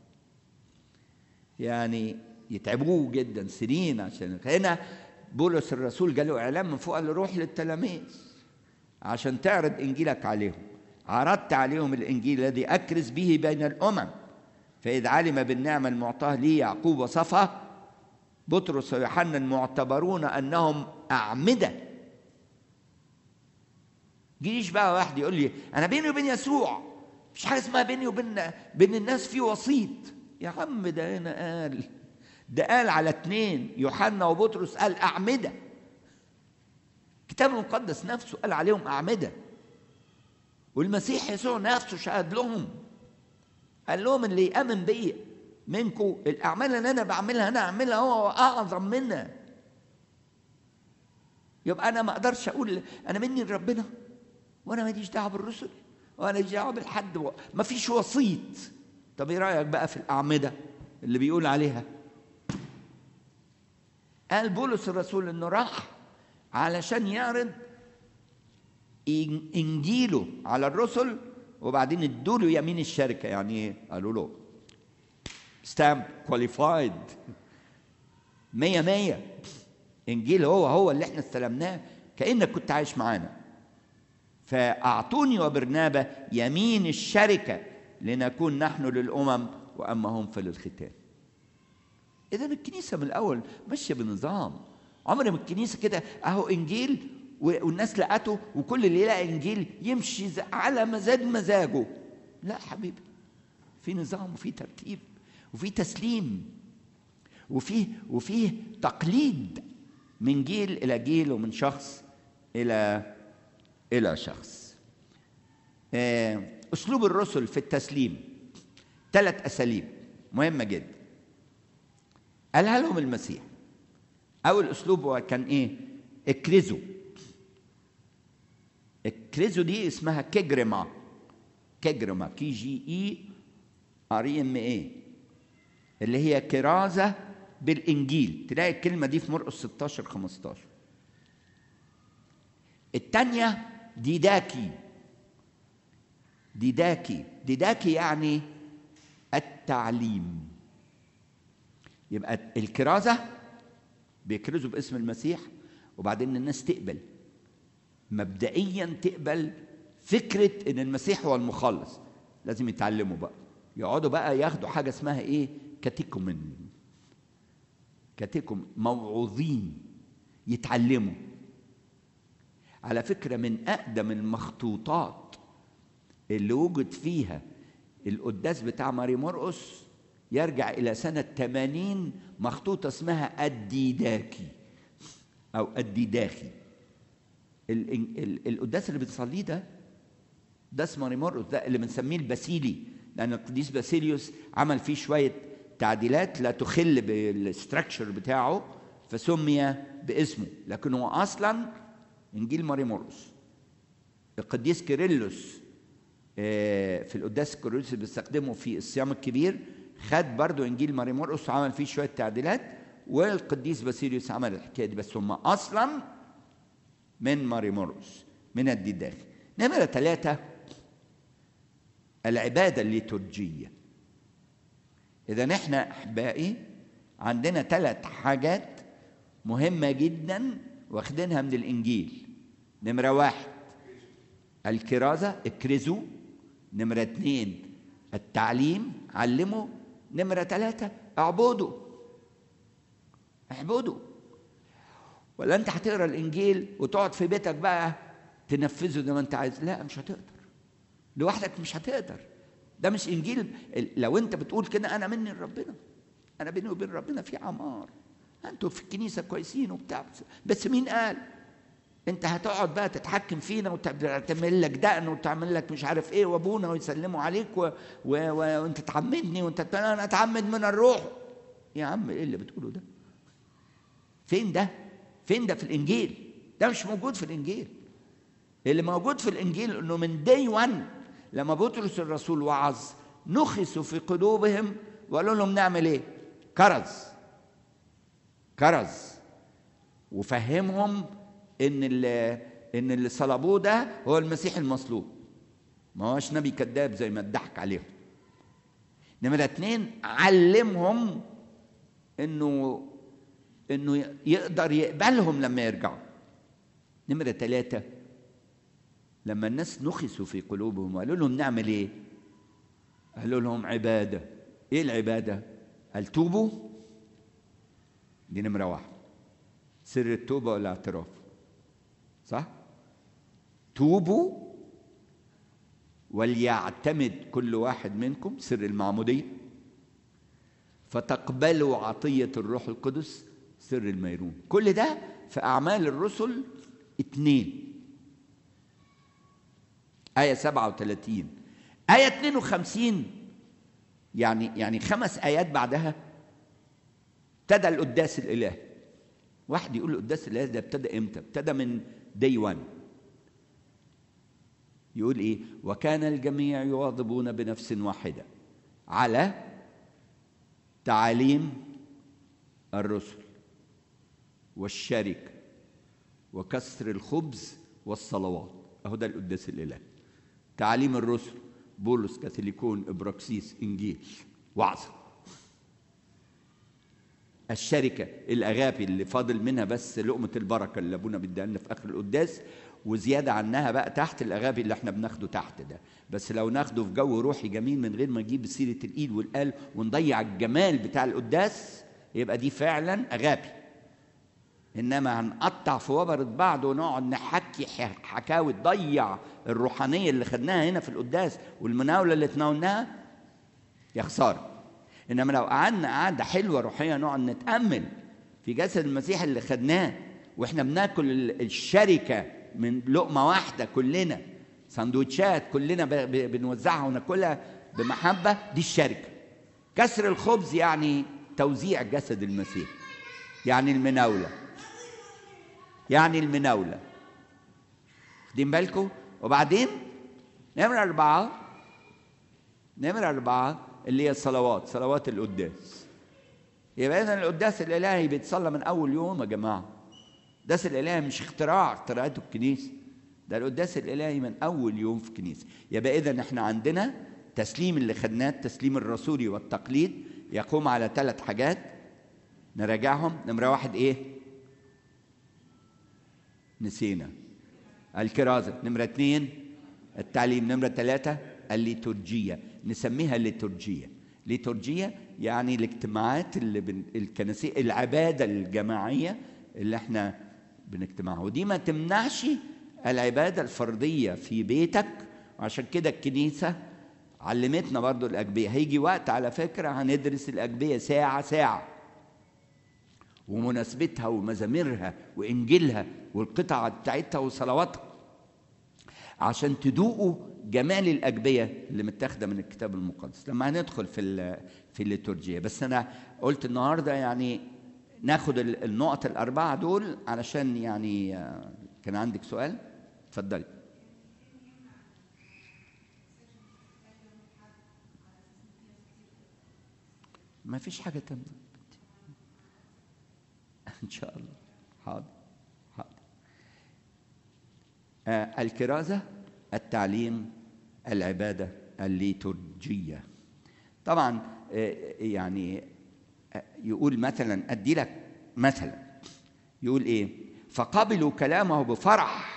Speaker 1: يعني يتعبوه جدا سنين عشان هنا بولس الرسول جاله اعلان من فوق قال له روح للتلاميذ عشان تعرض انجيلك عليهم عرضت عليهم الانجيل الذي اكرز به بين الامم فاذ علم بالنعمه المعطاه لي يعقوب وصفه بطرس ويوحنا المعتبرون انهم اعمده جيش بقى واحد يقول لي انا بيني وبين يسوع مفيش حاجه اسمها بيني وبين بين الناس في وسيط يا عم ده هنا قال ده قال على اتنين يوحنا وبطرس قال اعمده الكتاب المقدس نفسه قال عليهم اعمده والمسيح يسوع نفسه شهد لهم قال لهم اللي يامن بيا منكم الاعمال اللي انا بعملها انا اعملها هو اعظم منها يبقى انا ما اقدرش اقول انا مني لربنا وانا ماليش دعوه بالرسل وانا ماليش دعوه بالحد و... ما فيش وسيط طب ايه رايك بقى في الاعمده اللي بيقول عليها قال بولس الرسول انه راح علشان يعرض انجيله على الرسل وبعدين ادوا له يمين الشركه يعني ايه قالوا له ستامب كواليفايد مية مية انجيل هو هو اللي احنا استلمناه كانك كنت عايش معانا فاعطوني وبرنابا يمين الشركه لنكون نحن للامم واما هم فللختان اذا الكنيسه من الاول ماشيه بنظام عمر ما الكنيسه كده اهو انجيل والناس لقته وكل اللي يلاقي انجيل يمشي على مزاج مزاجه لا حبيبي في نظام وفي ترتيب وفي تسليم وفي وفي تقليد من جيل الى جيل ومن شخص الى الى شخص اسلوب الرسل في التسليم ثلاث اساليب مهمه جدا قالها لهم المسيح اول اسلوب كان ايه اكرزوا اكرزوا دي اسمها كجرما كجرما كي جي اي ار ام اي اللي هي كرازه بالانجيل تلاقي الكلمه دي في مرقس 16 15 الثانيه ديداكي ديداكي ديداكي يعني التعليم يبقى الكرازة بيكرزوا باسم المسيح وبعدين الناس تقبل مبدئيا تقبل فكرة ان المسيح هو المخلص لازم يتعلموا بقى يقعدوا بقى ياخدوا حاجة اسمها ايه كاتيكومن كاتيكوم موعوظين يتعلموا على فكرة من أقدم المخطوطات اللي وجد فيها القداس بتاع ماري مرقس يرجع إلى سنة 80 مخطوطة اسمها الديداكي أو الديداخي القداس اللي بتصليه ده ده اسمه ماري مرقس ده اللي بنسميه الباسيلي لأن القديس باسيليوس عمل فيه شوية تعديلات لا تخل بالستراكشر بتاعه فسمي باسمه لكن هو أصلا إنجيل ماري مرقس القديس كيرلس في القداس الكيرلس اللي بيستخدمه في الصيام الكبير خد برضو انجيل ماري مرقس وعمل فيه شويه تعديلات والقديس باسيليوس عمل الحكايه دي بس هم اصلا من ماري مرقس من الديداخ نمره ثلاثه العباده الليتورجيه اذا احنا احبائي عندنا ثلاث حاجات مهمه جدا واخدينها من الانجيل نمره واحد الكرازه اكرزوا نمره اثنين التعليم علموا نمرة ثلاثة اعبدوا اعبدوا ولا انت هتقرا الانجيل وتقعد في بيتك بقى تنفذه زي ما انت عايز لا مش هتقدر لوحدك مش هتقدر ده مش انجيل لو انت بتقول كده انا مني لربنا انا بيني وبين ربنا في عمار انتوا في الكنيسه كويسين وبتاع بس مين قال انت هتقعد بقى تتحكم فينا وتعمل لك دقن وتعمل لك مش عارف ايه وابونا ويسلموا عليك و... و... و... وانت تعمدني وانت انا اتعمد من الروح يا عم ايه اللي بتقوله ده فين ده فين ده في الانجيل ده مش موجود في الانجيل اللي موجود في الانجيل انه من دي 1 لما بطرس الرسول وعظ نخسوا في قلوبهم وقالوا لهم نعمل ايه كرز كرز وفهمهم ان اللي ان اللي صلبوه ده هو المسيح المصلوب ما هوش نبي كذاب زي ما اتضحك عليهم نمرة اتنين علمهم انه انه يقدر يقبلهم لما يرجعوا نمرة ثلاثة لما الناس نخسوا في قلوبهم وقالوا لهم نعمل ايه؟ قالوا لهم عبادة ايه العبادة؟ قال توبوا دي نمرة واحد سر التوبة والاعتراف صح؟ توبوا وليعتمد كل واحد منكم سر المعمودية فتقبلوا عطية الروح القدس سر الميرون كل ده في أعمال الرسل اتنين آية 37 آية 52 يعني يعني خمس آيات بعدها ابتدى القداس الإلهي واحد يقول القداس الإلهي ده ابتدى إمتى؟ ابتدى من دي 1 يقول إيه؟ وكان الجميع يواظبون بنفس واحدة على تعاليم الرسل والشركة وكسر الخبز والصلوات أهو ده القداس الإلهي تعاليم الرسل بولس كاثوليكون ابراكسيس انجيل وعظه الشركه الاغابي اللي فاضل منها بس لقمه البركه اللي ابونا بيديها لنا في اخر القداس وزياده عنها بقى تحت الاغابي اللي احنا بناخده تحت ده بس لو ناخده في جو روحي جميل من غير ما نجيب سيره الايد والقلب ونضيع الجمال بتاع القداس يبقى دي فعلا اغابي انما هنقطع في وبرة بعض ونقعد نحكي حكاوي تضيع الروحانيه اللي خدناها هنا في القداس والمناوله اللي تناولناها يا خساره انما لو قعدنا قعده حلوه روحيه نقعد نتامل في جسد المسيح اللي خدناه واحنا بناكل الشركه من لقمه واحده كلنا سندوتشات كلنا بنوزعها وناكلها بمحبه دي الشركه كسر الخبز يعني توزيع جسد المسيح يعني المناوله يعني المناولة واخدين بالكم وبعدين نمرة أربعة نمرة أربعة اللي هي الصلوات صلوات القداس يبقى إذا القداس الإلهي بيتصلى من أول يوم يا جماعة القداس الإلهي مش اختراع اخترعته الكنيسة ده القداس الإلهي من أول يوم في الكنيسة يبقى إذا إحنا عندنا تسليم اللي خدناه التسليم الرسولي والتقليد يقوم على ثلاث حاجات نراجعهم نمرة واحد إيه؟ نسينا الكرازة نمرة اثنين التعليم نمرة ثلاثة الليتورجية نسميها الليتورجية ليتورجية يعني الاجتماعات اللي بن... الكنسية العبادة الجماعية اللي احنا بنجتمعها ودي ما تمنعش العبادة الفردية في بيتك عشان كده الكنيسة علمتنا برضو الأجبية هيجي وقت على فكرة هندرس الأجبية ساعة ساعة ومناسبتها ومزاميرها وإنجيلها والقطع بتاعتها وصلواتها عشان تدوقوا جمال الأجبية اللي متاخدة من الكتاب المقدس لما هندخل في في الليتورجية بس أنا قلت النهاردة يعني ناخد النقط الأربعة دول علشان يعني كان عندك سؤال اتفضلي ما فيش حاجة تمنع إن شاء الله حاضر حاضر آه الكرازة التعليم العبادة الليتورجية طبعا آه يعني آه يقول مثلا أدي لك مثلا يقول إيه فقبلوا كلامه بفرح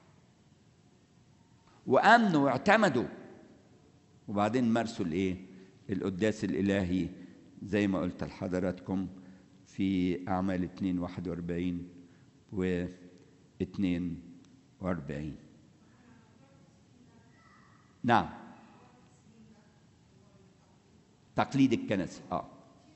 Speaker 1: وآمنوا واعتمدوا وبعدين مارسوا الإيه القداس الإلهي زي ما قلت لحضراتكم في أعمال 2 41 و 42 نعم تقليد الكنسي اه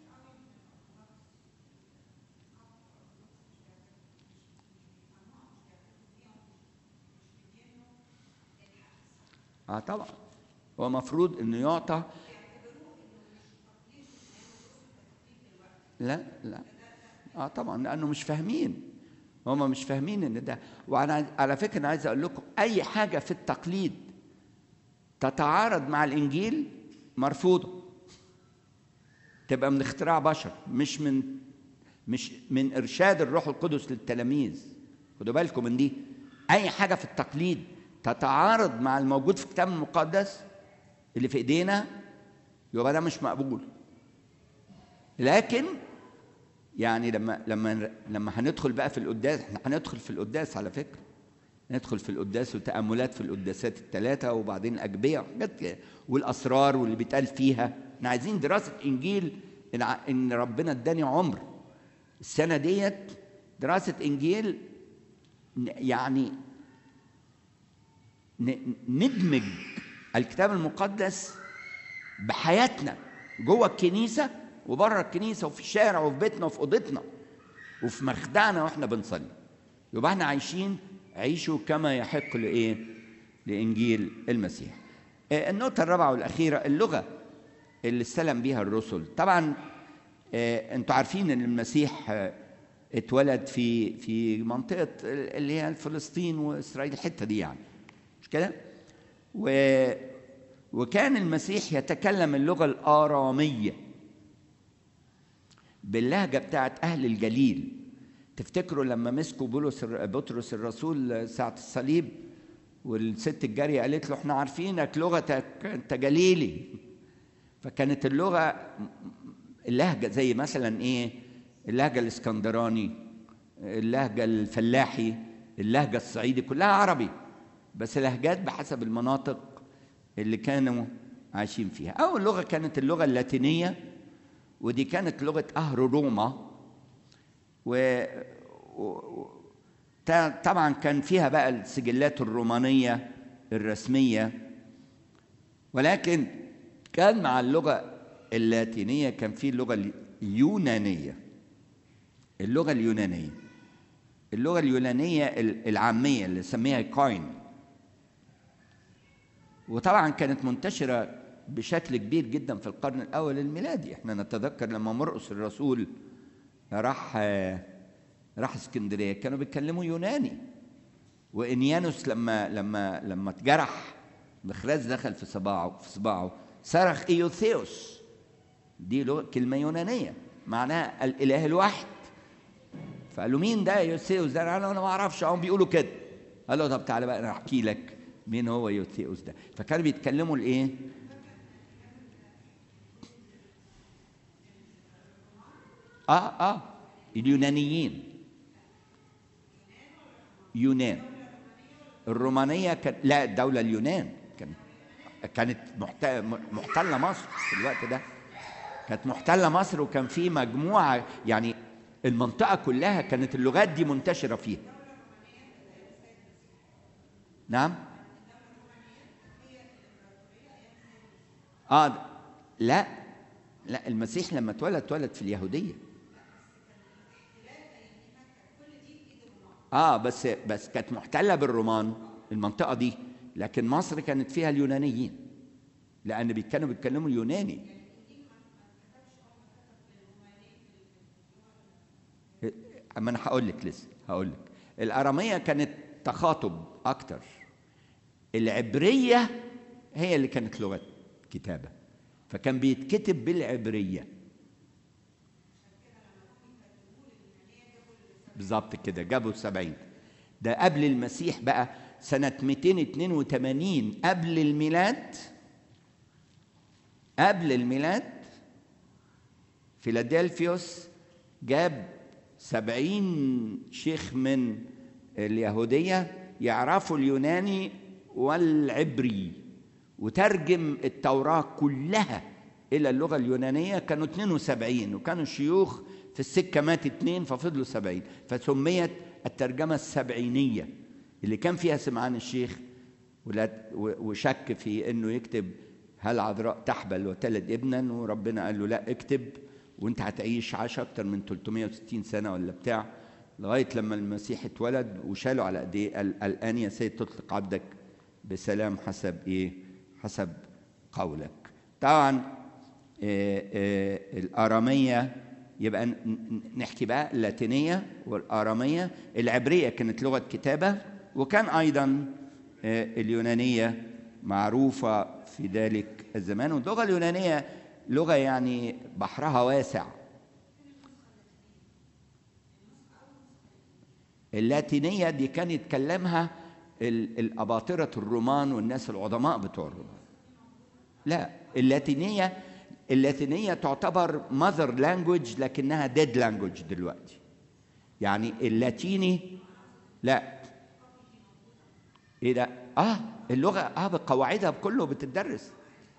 Speaker 1: اه طبعا هو المفروض انه يعطى لا لا اه طبعا لانه مش فاهمين هم مش فاهمين ان ده وانا على فكره انا عايز اقول لكم اي حاجه في التقليد تتعارض مع الانجيل مرفوضه تبقى من اختراع بشر مش من مش من ارشاد الروح القدس للتلاميذ خدوا بالكم من دي اي حاجه في التقليد تتعارض مع الموجود في الكتاب المقدس اللي في ايدينا يبقى ده مش مقبول لكن يعني لما لما لما هندخل بقى في القداس احنا هندخل في القداس على فكره ندخل في القداس وتاملات في القداسات الثلاثه وبعدين الاجبيه وحاجات والاسرار واللي بيتقال فيها احنا عايزين دراسه انجيل ان ان ربنا اداني عمر السنه ديت دراسه انجيل يعني ندمج الكتاب المقدس بحياتنا جوه الكنيسه وبره الكنيسه وفي الشارع وفي بيتنا وفي اوضتنا وفي مخدعنا واحنا بنصلي يبقى احنا عايشين عيشوا كما يحق لايه لانجيل المسيح النقطه الرابعه والاخيره اللغه اللي استلم بيها الرسل طبعا انتوا عارفين ان المسيح اتولد في في منطقه اللي هي فلسطين واسرائيل الحته دي يعني مش كده و وكان المسيح يتكلم اللغه الاراميه باللهجه بتاعت اهل الجليل تفتكروا لما مسكوا بولس بطرس الرسول ساعه الصليب والست الجاريه قالت له احنا عارفينك لغتك انت جليلي فكانت اللغه اللهجه زي مثلا ايه اللهجه الاسكندراني اللهجه الفلاحي اللهجه الصعيدي كلها عربي بس لهجات بحسب المناطق اللي كانوا عايشين فيها اول لغه كانت اللغه اللاتينيه ودي كانت لغة أهل روما و... و... طبعا كان فيها بقى السجلات الرومانية الرسمية ولكن كان مع اللغة اللاتينية كان في اللغة اليونانية اللغة اليونانية اللغة اليونانية العامية اللي سميها كوين وطبعا كانت منتشرة بشكل كبير جدا في القرن الاول الميلادي احنا نتذكر لما مرقس الرسول راح راح اسكندريه كانوا بيتكلموا يوناني وانيانوس لما لما لما اتجرح مخراز دخل في صباعه في صباعه صرخ ايوثيوس دي كلمه يونانيه معناها الاله الواحد فقال له مين ده ايوثيوس ده انا ما اعرفش هم بيقولوا كده قال له طب تعالى بقى انا احكي لك مين هو ايوثيوس ده فكانوا بيتكلموا الايه اه اه اليونانيين يونان الرومانية كان لا الدولة اليونان كان كانت محت... محتلة مصر في الوقت ده كانت محتلة مصر وكان في مجموعة يعني المنطقة كلها كانت اللغات دي منتشرة فيها نعم اه لا لا المسيح لما اتولد اتولد في اليهوديه اه بس بس كانت محتله بالرومان المنطقه دي لكن مصر كانت فيها اليونانيين لان بي- كانوا بيتكلموا اليوناني اما انا هقول لك لسه هقول لك الاراميه كانت تخاطب اكتر العبريه هي اللي كانت لغه كتابه فكان بيتكتب بالعبريه بالظبط كده جابوا السبعين ده قبل المسيح بقى سنة 282 قبل الميلاد قبل الميلاد فيلادلفيوس جاب سبعين شيخ من اليهودية يعرفوا اليوناني والعبري وترجم التوراة كلها إلى اللغة اليونانية كانوا 72 وكانوا الشيوخ في السكة مات اتنين ففضلوا سبعين فسميت الترجمة السبعينية اللي كان فيها سمعان الشيخ ولا- وشك في انه يكتب هل عذراء تحبل وتلد ابنا وربنا قال له لا اكتب وانت هتعيش عاش اكتر من 360 سنه ولا بتاع لغايه لما المسيح اتولد وشالوا على ايديه قال الان يا سيد تطلق عبدك بسلام حسب ايه؟ حسب قولك. طبعا آه، آه، الاراميه يبقى ن- ن- نحكي بقى اللاتينيه والاراميه العبريه كانت لغه كتابه وكان ايضا آه، اليونانيه معروفه في ذلك الزمان واللغه اليونانيه لغه يعني بحرها واسع اللاتينيه دي كان يتكلمها ال- الاباطره الرومان والناس العظماء بتوع الرومان لا اللاتينيه اللاتينيه تعتبر ماذر لانجوج لكنها ديد لانجوج دلوقتي يعني اللاتيني لا ايه ده اه اللغه اه بقواعدها بكله بتدرس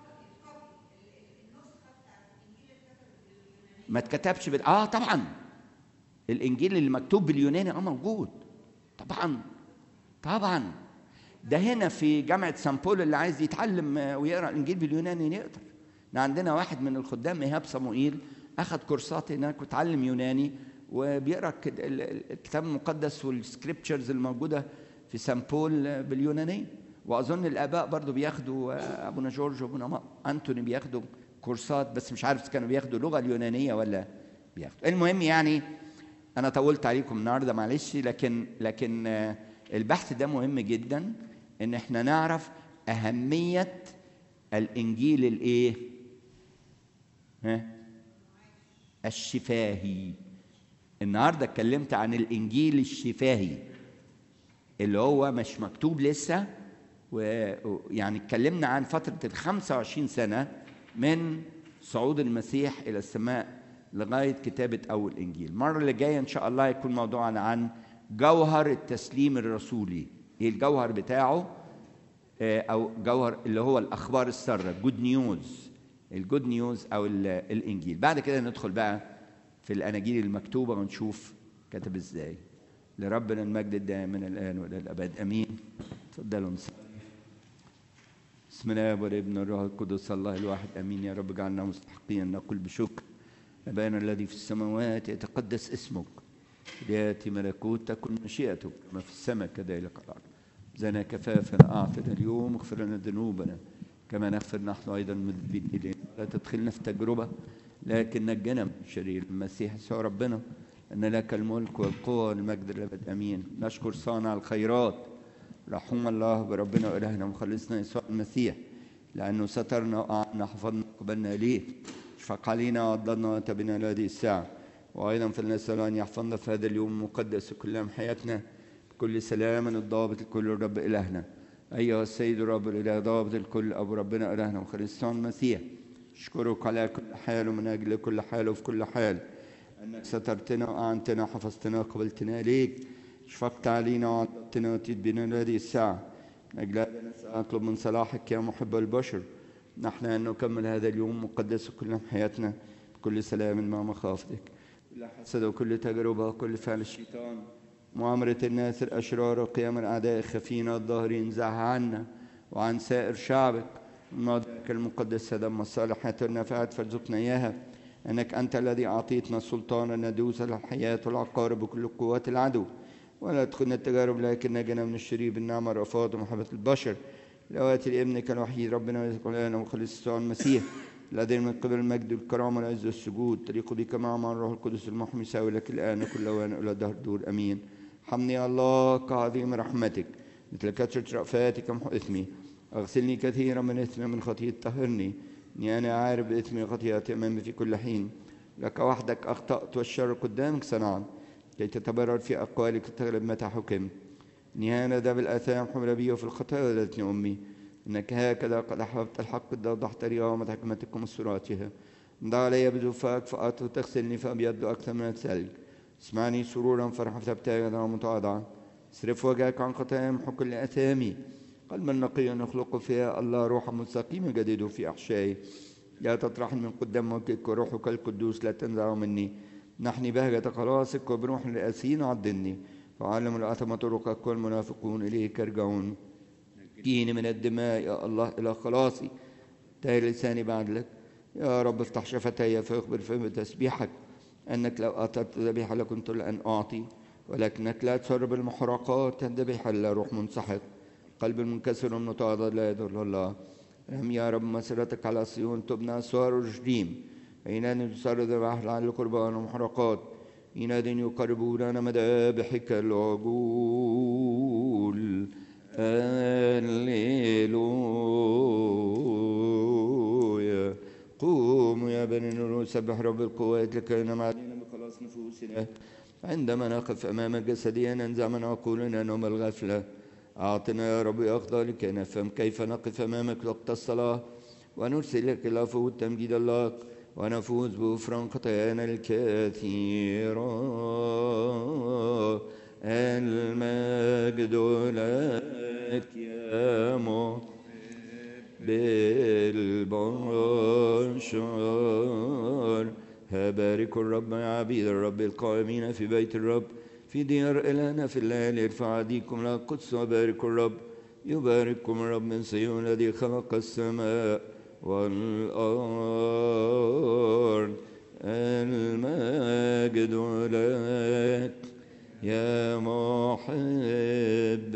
Speaker 1: ما اتكتبش بال... اه طبعا الانجيل اللي مكتوب باليوناني اه موجود طبعا طبعا ده هنا في جامعه سان بول اللي عايز يتعلم آه، ويقرا الانجيل باليوناني يقدر احنا عندنا واحد من الخدام ايهاب صموئيل اخذ كورسات هناك وتعلم يوناني وبيقرا الك- ال- ال- الكتاب المقدس والسكريبتشرز الموجوده في سان بول آه، باليونانيه واظن الاباء برضو بياخدوا آه، ابونا جورج وابونا ما- انتوني بياخدوا كورسات بس مش عارف إذا كانوا بياخدوا لغه اليونانيه ولا بياخدوا المهم يعني انا طولت عليكم النهارده معلش لكن لكن آه، البحث ده مهم جدا ان احنا نعرف اهميه الانجيل الايه ها الشفاهي النهارده اتكلمت عن الانجيل الشفاهي اللي هو مش مكتوب لسه و- ويعني اتكلمنا عن فترة ال 25 سنة من صعود المسيح إلى السماء لغاية كتابة أول إنجيل المرة اللي جاية إن شاء الله يكون موضوعنا عن جوهر التسليم الرسولي إيه الجوهر بتاعه آه، أو جوهر اللي هو الأخبار السارة جود نيوز الجود نيوز أو ال- الإنجيل بعد كده ندخل بقى في الأناجيل المكتوبة ونشوف كتب إزاي لربنا المجد الدائم من الآن وإلى الأبد أمين تفضلوا نصلي بسم الله والابن والروح القدس الله الواحد امين يا رب اجعلنا مستحقين ان نقول بشكر ابانا الذي في السماوات يتقدس اسمك لياتي ملكوتك تكن مشيئتك كما في السماء كذلك على الارض زنا كفافنا اعطنا اليوم اغفر لنا ذنوبنا كما نغفر نحن ايضا المذنبين الينا لا تدخلنا في تجربه لكن نجنا من شرير المسيح يسوع ربنا ان لك الملك والقوه والمجد الابد امين نشكر صانع الخيرات رحم الله بربنا وإلهنا ومخلصنا يسوع المسيح لأنه سترنا وأعنا حفظنا قبلنا إليه اشفق علينا وعضدنا وتبنا لهذه الساعة وأيضا فلنسأل أن يحفظنا في هذا اليوم المقدس كل أيام حياتنا بكل سلام الضابط الكل الرب إلهنا أيها السيد الرب الإله ضابط الكل أبو ربنا إلهنا ومخلصنا المسيح أشكرك على كل حال ومن أجل كل حال وفي كل حال
Speaker 2: أنك سترتنا وأعنتنا حفظتنا قبلتنا ليك شفقت علينا وعطتنا وأتيت بنا هذه الساعة من أجل هذا أطلب من صلاحك يا محب البشر نحن أن نكمل هذا اليوم مقدس كل حياتنا بكل سلام مع مخافتك كل حسد وكل تجربة وكل فعل الشيطان مؤامرة الناس الأشرار وقيام الأعداء الخفين الظاهرين زعها عنا وعن سائر شعبك نادك المقدس دم الصالحات والنافعات فارزقنا إياها أنك أنت الذي أعطيتنا السلطان أن ندوس الحياة والعقارب بكل قوات العدو ولا تدخلنا التجارب لكن نجنا من الشرير بالنعمة والرفاض ومحبة البشر لواتي لابنك الوحيد ربنا ويسقنا وخلص يسوع المسيح الذي من قبل المجد والكرامة والعز والسجود تليق بك مع مع الروح القدس المحمي يساوي لك الآن كل وان إلى دهر دور أمين حمني الله كعظيم رحمتك مثل كثرة رأفاتك محو إثمي أغسلني كثيرا من إثمي من خطيئة طهرني إني أنا عارف بإثمي وخطيئتي أمامي في كل حين لك وحدك أخطأت والشر قدامك صنعت كي تتبرر في أقوالك وتغلب متى حكمت إني أنا ذا بالآثام حمل بي وفي الخطايا ولدتني أمي إنك هكذا قد أحببت الحق قد وضحت رياضة حكمتكم وسراتها ضع علي بزفاك فأطه تغسلني فأبيض أكثر من الثلج اسمعني سرورا فرحا فتبتغي متواضعا اصرف وجهك عن خطايا محو كل أثامي قلبا نقيا نخلق فيها الله روحا مستقيما جديد في أحشائي لا تطرحني من قدام وجهك وروحك القدوس لا تنزع مني نحني بهجة خلاصك وبروح الأسين عضني فعلم الأثم طرقك والمنافقون إليك يرجعون نجيني من الدماء يا الله إلى خلاصي تهي لساني بعدلك يا رب افتح شفتي فاخبر فهم تسبيحك أنك لو أعطيت ذبيحة لكنت لأن أعطي ولكنك لا تسرب المحرقات الذبيحة لا روح منسحق قلب المنكسر المتواضع لا يضر الله رحم يا رب مسيرتك على صيون تبنى أسوار الرجديم أين تسر ذبائح لعل القربان ومحرقات إناد يقربون مذابحك العجول هللويا قوموا يا بني النور سبح رب القوات لكي علينا بخلاص نفوسنا عندما نقف أمام جسديا ننزع من عقولنا نوم الغفلة أعطنا يا رب أخضر لكي نفهم كيف نقف أمامك وقت الصلاة ونرسل لك العفو والتمجيد الله ونفوز بغفران خطايانا الكثيرة المجد لك يا محب البشر هبارك الرب يا عبيد الرب القائمين في بيت الرب في ديار إلهنا في الليل ارفع أيديكم إلى القدس وبارك الرب يبارككم الرب من صيون الذي خلق السماء والأرض المجد لك يا محب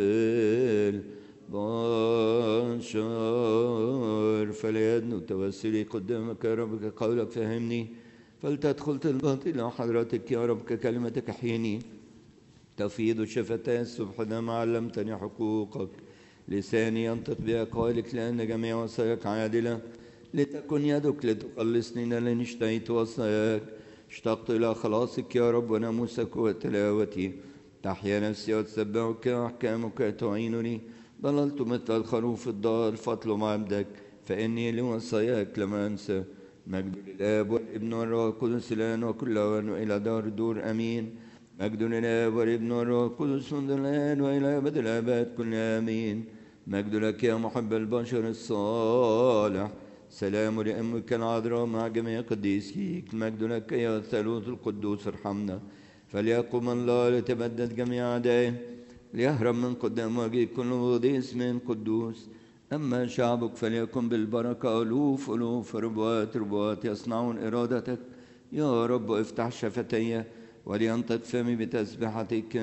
Speaker 2: البشر فليدنو توسلي قدامك يا رب قولك فهمني فلتدخل الباطل إلى حضرتك يا رب ككلمتك حيني تفيض شفتي الصبح دم علمتني حقوقك لساني ينطق بأقوالك لأن جميع وصاياك عادلة لتكن يدك لتخلصني لأن اشتهيت وصاياك اشتقت إلى خلاصك يا رب وناموسك وتلاوتي تحيا نفسي وتسبحك أحكامك تعينني ضللت مثل الخروف الضال فاطلب عبدك فإني لوصاياك لم أنسى مجد للآب والابن والروح القدس الآن وكل أوان وإلى دار الدور أمين مجد للآب والابن والروح القدس منذ الآن وإلى أبد الآباد كل آمين مجد لك يا محب البشر الصالح سلام لأمك العذراء مع جميع قديسيك مجد لك يا الثالوث القدوس ارحمنا فليقم الله لتبدد جميع أعدائه ليهرب من قدام وجهك كل ذي اسم قدوس أما شعبك فليكن بالبركة ألوف ألوف ربوات ربوات يصنعون إرادتك يا رب افتح شفتي ولينطق فمي بتسبحتك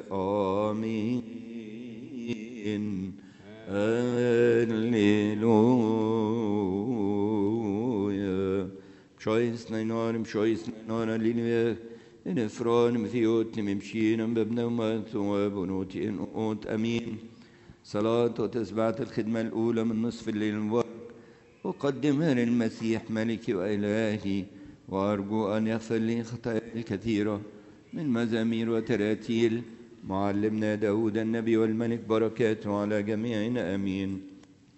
Speaker 2: آمين هللويا مشايس نينار مشايس نينار لينويا إن إفران مثيوت نمشينا بابنا ومات وبنوتي إن أوت أمين صلاة وتسبعة الخدمة الأولى من نصف الليل المبارك أقدمها للمسيح ملكي وإلهي وأرجو أن يغفر لي خطاياي الكثيرة من مزامير وتراتيل معلمنا داود النبي والملك بركاته على جميعنا أمين